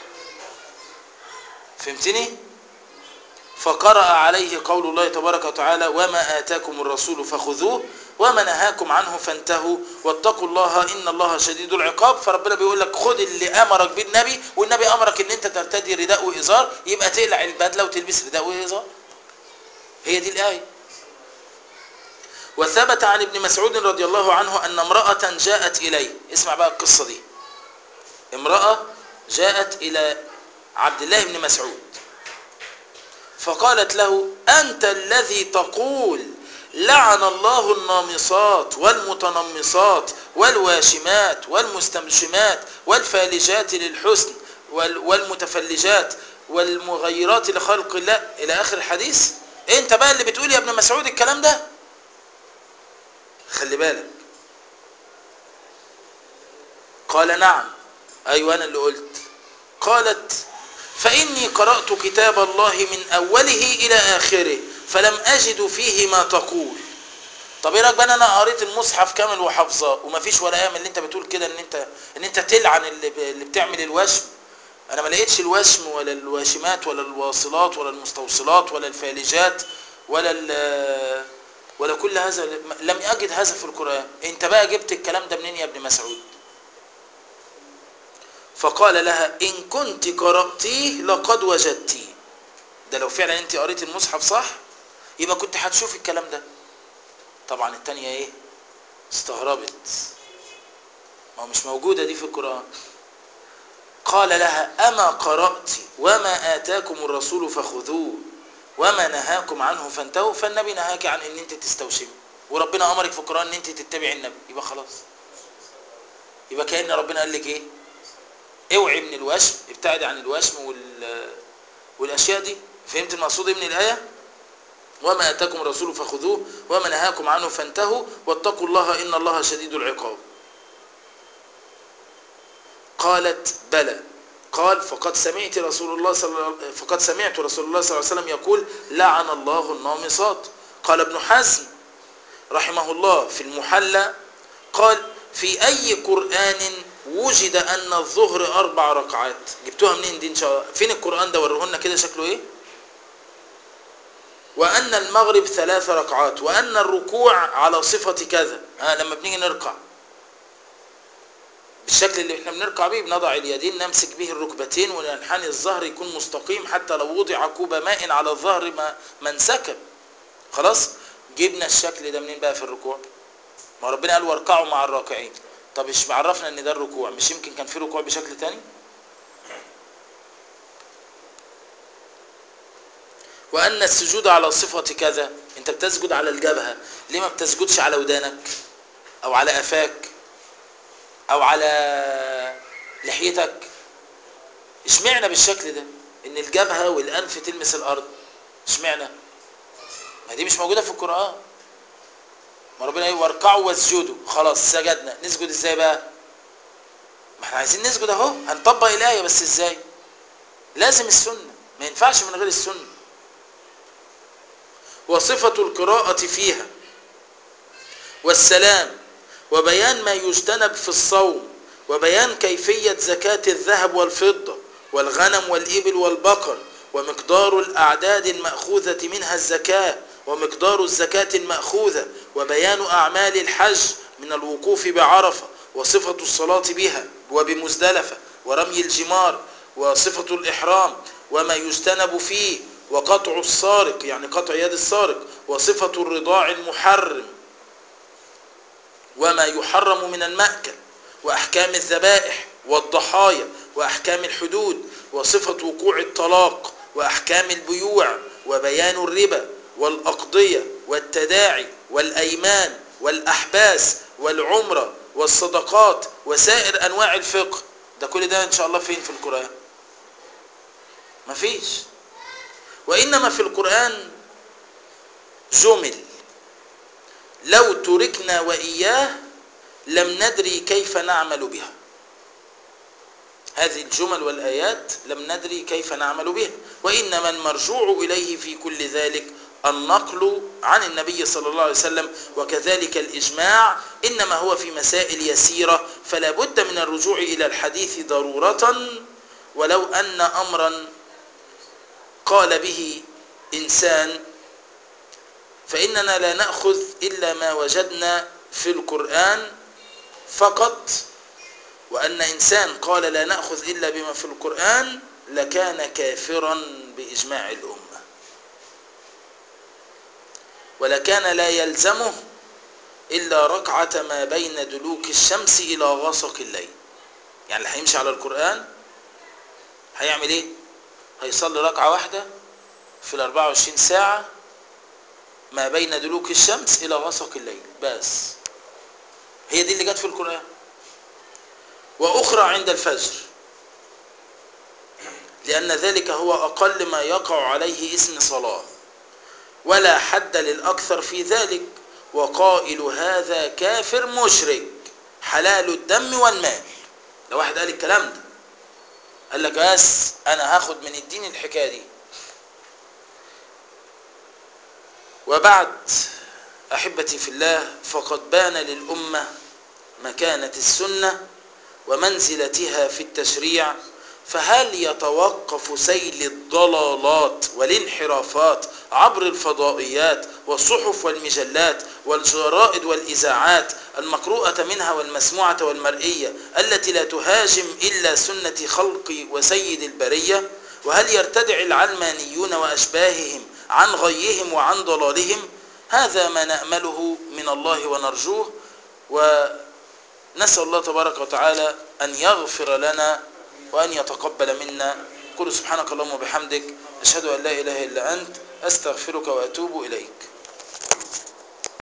فهمتني فقرأ عليه قول الله تبارك وتعالى وما آتاكم الرسول فخذوه وما نهاكم عنه فانتهوا واتقوا الله إن الله شديد العقاب فربنا بيقول لك خد اللي أمرك به النبي والنبي أمرك إن أنت ترتدي رداء وإزار يبقى تقلع البدلة وتلبس رداء وإزار هي دي الآية وثبت عن ابن مسعود رضي الله عنه أن امرأة جاءت إليه اسمع بقى القصة دي امرأة جاءت إلى عبد الله بن مسعود فقالت له أنت الذي تقول لعن الله النامصات والمتنمصات والواشمات والمستمشمات والفالجات للحسن وال- والمتفلجات والمغيرات لخلق الله إلى آخر الحديث انت بقى اللي بتقول يا ابن مسعود الكلام ده خلي بالك قال نعم أيوة أنا اللي قلت قالت فإني قرأت كتاب الله من أوله إلى آخره فلم أجد فيه ما تقول طب ايه رايك بقى إن انا قريت المصحف كامل وحافظاه ومفيش ولا ايه من اللي انت بتقول كده ان انت ان انت تلعن اللي, ب... اللي بتعمل الوشم انا ما لقيتش الوشم ولا الواشمات ولا الواصلات ولا المستوصلات ولا الفالجات ولا ال... ولا كل هذا لم اجد هذا في القران انت بقى جبت الكلام ده منين يا ابن مسعود فقال لها ان كنت قراتيه لقد وجدتيه ده لو فعلا انت قريت المصحف صح يبقى كنت هتشوف الكلام ده طبعا التانية ايه استغربت ما هو مش موجودة دي في القرآن قال لها أما قرأت وما آتاكم الرسول فخذوه وما نهاكم عنه فانتهوا فالنبي نهاك عن ان انت تستوشمي وربنا امرك في القرآن ان انت تتبع النبي يبقى خلاص يبقى كأن ربنا قال لك ايه اوعي من الوشم ابتعد عن الوشم وال والاشياء دي فهمت المقصود ايه من الايه وما اتاكم الرسول فخذوه وما نهاكم عنه فانتهوا واتقوا الله ان الله شديد العقاب قالت بلى قال فقد سمعت رسول الله صلى الله فقد سمعت رسول الله صلى الله عليه وسلم يقول لعن الله النامصات قال ابن حزم رحمه الله في المحلى قال في اي قران وجد ان الظهر اربع ركعات جبتوها منين دي ان شاء الله فين القران ده وريهولنا كده شكله ايه وأن المغرب ثلاث ركعات وأن الركوع على صفة كذا ها لما بنيجي نركع بالشكل اللي احنا بنركع بيه بنضع اليدين نمسك به الركبتين وننحني الظهر يكون مستقيم حتى لو وضع كوب ماء على الظهر ما, ما انسكب خلاص جبنا الشكل ده منين بقى في الركوع ما ربنا قال واركعوا مع الراكعين طب ايش عرفنا ان ده الركوع مش يمكن كان في ركوع بشكل تاني وأن السجود على صفة كذا أنت بتسجد على الجبهة ليه ما بتسجدش على ودانك أو على أفاك أو على لحيتك اشمعنا بالشكل ده إن الجبهة والأنف تلمس الأرض اشمعنا ما دي مش موجودة في القرآن ما ربنا يقول واركعوا واسجدوا خلاص سجدنا نسجد ازاي بقى ما احنا عايزين نسجد اهو هنطبق الآية بس ازاي لازم السنة ما ينفعش من غير السنه وصفة القراءة فيها والسلام وبيان ما يجتنب في الصوم وبيان كيفية زكاة الذهب والفضة والغنم والإبل والبقر ومقدار الأعداد المأخوذة منها الزكاة ومقدار الزكاة المأخوذة وبيان أعمال الحج من الوقوف بعرفة وصفة الصلاة بها وبمزدلفة ورمي الجمار وصفة الإحرام وما يجتنب فيه وقطع السارق يعني قطع يد السارق وصفة الرضاع المحرم وما يحرم من المأكل وأحكام الذبائح والضحايا وأحكام الحدود وصفة وقوع الطلاق وأحكام البيوع وبيان الربا والأقضية والتداعي والأيمان والأحباس والعمرة والصدقات وسائر أنواع الفقه ده كل ده إن شاء الله فين في القرآن مفيش وإنما في القرآن جمل لو تركنا وإياه لم ندري كيف نعمل بها هذه الجمل والآيات لم ندري كيف نعمل بها وإنما المرجوع إليه في كل ذلك النقل عن النبي صلى الله عليه وسلم وكذلك الإجماع إنما هو في مسائل يسيرة فلا بد من الرجوع إلى الحديث ضرورة ولو أن أمرا قال به إنسان فإننا لا نأخذ إلا ما وجدنا في القرآن فقط وأن إنسان قال لا نأخذ إلا بما في القرآن لكان كافرا بإجماع الأمة ولكان لا يلزمه إلا ركعة ما بين دلوك الشمس إلى غسق الليل يعني اللي هيمشي على القرآن هيعمل إيه؟ هيصلي ركعة واحدة في ال 24 ساعة ما بين دلوك الشمس إلى غسق الليل بس هي دي اللي جت في القرآن وأخرى عند الفجر لأن ذلك هو أقل ما يقع عليه اسم صلاة ولا حد للأكثر في ذلك وقائل هذا كافر مشرك حلال الدم والمال لو واحد قال الكلام ده قال لك بس أنا هاخد من الدين الحكاية دي وبعد أحبتي في الله فقد بان للأمة مكانة السنة ومنزلتها في التشريع فهل يتوقف سيل الضلالات والانحرافات عبر الفضائيات والصحف والمجلات والجرائد والإذاعات المقروءة منها والمسموعة والمرئية التي لا تهاجم إلا سنة خلق وسيد البرية وهل يرتدع العلمانيون وأشباههم عن غيهم وعن ضلالهم هذا ما نأمله من الله ونرجوه ونسأل الله تبارك وتعالى أن يغفر لنا وأن يتقبل منا قل سبحانك اللهم وبحمدك أشهد أن لا إله إلا أنت أستغفرك وأتوب إليك